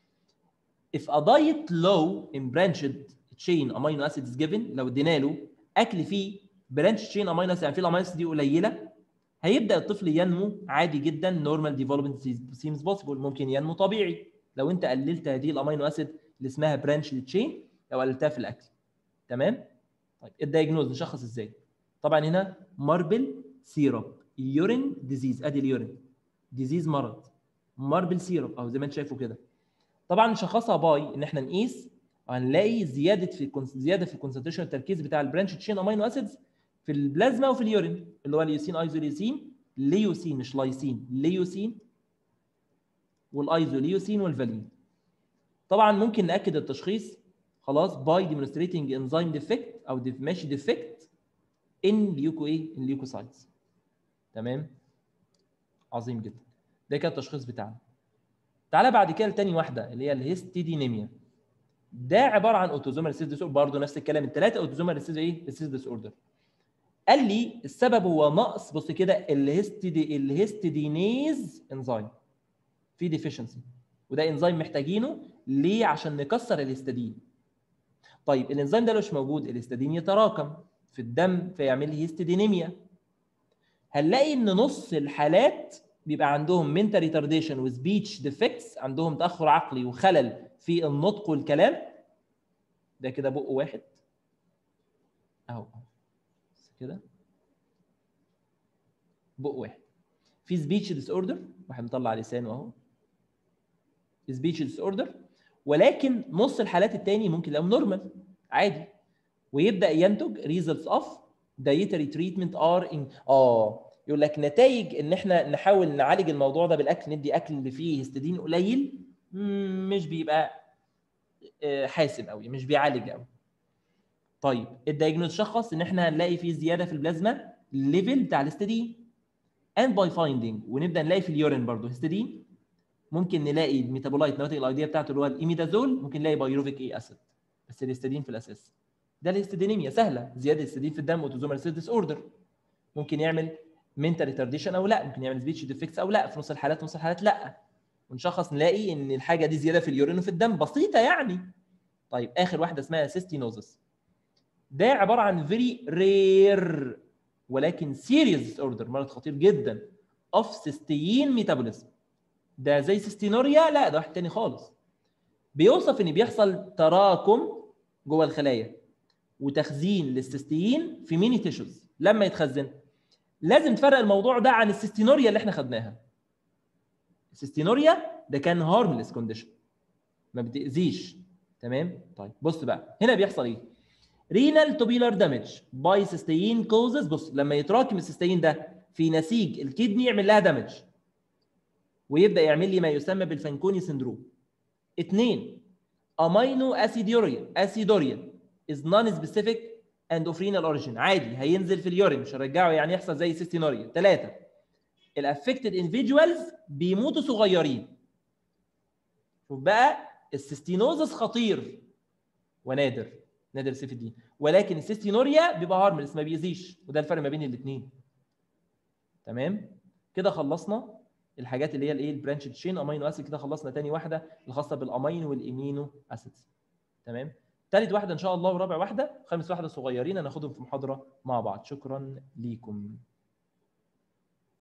if a diet low in branched chain amino acid is given لو ادينا له اكل فيه برانش تشين امينو اسيد يعني فيه الامينو اسيد دي قليله هيبدا الطفل ينمو عادي جدا نورمال ديفلوبمنت سيمز بوسيبل ممكن ينمو طبيعي لو انت قللت هذه الامينو اسيد اللي اسمها برانش تشين لو قللتها في الاكل تمام طيب الدايجنوز نشخص ازاي طبعا هنا ماربل سيرب يورين ديزيز ادي اليورين ديزيز مرض ماربل سيرب او زي ما انت شايفه كده طبعا نشخصها باي ان احنا نقيس هنلاقي زياده في الكونس- زياده في الكونسنتريشن التركيز بتاع البرانش تشين امينو اسيدز في البلازما وفي اليورين اللي هو اليوسين ايزوليوسين ليوسين مش لايسين ليوسين والايزوليوسين والفالين طبعا ممكن ناكد التشخيص خلاص باي ديمونستريتنج انزيم ديفكت او ديف ماشي ديفكت ان ليوكو ايه ان ليوكوسايتس تمام عظيم جدا ده كده التشخيص بتاعنا تعالى بعد كده لتاني واحده اللي هي الهيستيدينيميا ده عباره عن اوتوزومال ريسيس ديس برضه نفس الكلام الثلاثه اوتوزومال ريسيس ايه ريسيس ديس اوردر قال لي السبب هو نقص بص كده الهيستيدي الهيستيدينيز انزيم في ديفيشنسي وده انزيم محتاجينه ليه عشان نكسر الهيستidine طيب الانزيم ده لو مش موجود الهيستidine يتراكم في الدم فيعمل لي هيستيدينيميا هنلاقي ان نص الحالات بيبقى عندهم mental retardation وسبيتش ديفكتس عندهم تاخر عقلي وخلل في النطق والكلام ده كده بق واحد اهو بس كده بق واحد في سبيتش ديس اوردر واحد مطلع لسانه اهو سبيتش ديس اوردر ولكن نص الحالات التاني ممكن يلاقيهم نورمال عادي ويبدا ينتج ريزلتس اوف دايتري تريتمنت ار ان اه يقول لك نتائج ان احنا نحاول نعالج الموضوع ده بالاكل ندي اكل اللي فيه هيستidine قليل مم، مش بيبقى آه، حاسم قوي مش بيعالج قوي طيب الدايجنوز شخص ان احنا هنلاقي فيه زياده في البلازما ليفل بتاع الهيستidine and by finding ونبدا نلاقي في اليورين برضه هيستidine ممكن نلاقي الميتابولايت نواتج الايديه بتاعته اللي هو الايميدازول ممكن نلاقي بايروفيك اي اسيد بس الهيستidine في الاساس ده الهيستidينيميا سهله زياده الهيستidine في الدم اوتوزومال ديس اوردر ممكن يعمل منتال ريتارديشن او لا ممكن يعمل سبيتش ديفكتس او لا في نص الحالات نص الحالات لا ونشخص نلاقي ان الحاجه دي زياده في اليورين وفي الدم بسيطه يعني طيب اخر واحده اسمها سيستينوزس ده عباره عن فيري رير ولكن سيريس اوردر مرض خطير جدا اوف سيستين ميتابوليزم ده زي سيستينوريا لا ده واحد تاني خالص بيوصف ان بيحصل تراكم جوه الخلايا وتخزين للسيستين في ميني تيشوز لما يتخزن لازم تفرق الموضوع ده عن السيستينوريا اللي احنا خدناها السيستينوريا ده كان هارملس كونديشن ما بتاذيش تمام طيب بص بقى هنا بيحصل ايه رينال توبيلار دامج باي سيستين كوزز بص لما يتراكم السيستين ده في نسيج الكدني يعمل لها دامج ويبدا يعمل لي ما يسمى بالفانكوني سندروم اثنين امينو اسيدوريا اسيدوريا is non-specific and of renal origin عادي هينزل في اليورين مش هنرجعه يعني يحصل زي سيستينوريا ثلاثة الافكتد individuals بيموتوا صغيرين شوف بقى السيستينوزس خطير ونادر نادر سيف الدين ولكن السيستينوريا بيبقى هارملس ما بيأذيش وده الفرق ما بين الاثنين تمام كده خلصنا الحاجات اللي هي الايه البرانش تشين امينو اسيد كده خلصنا تاني واحده الخاصه بالامين والامينو اسيدز تمام ثالث واحده ان شاء الله ورابع واحده خامس واحده صغيرين هناخدهم في محاضره مع بعض شكرا ليكم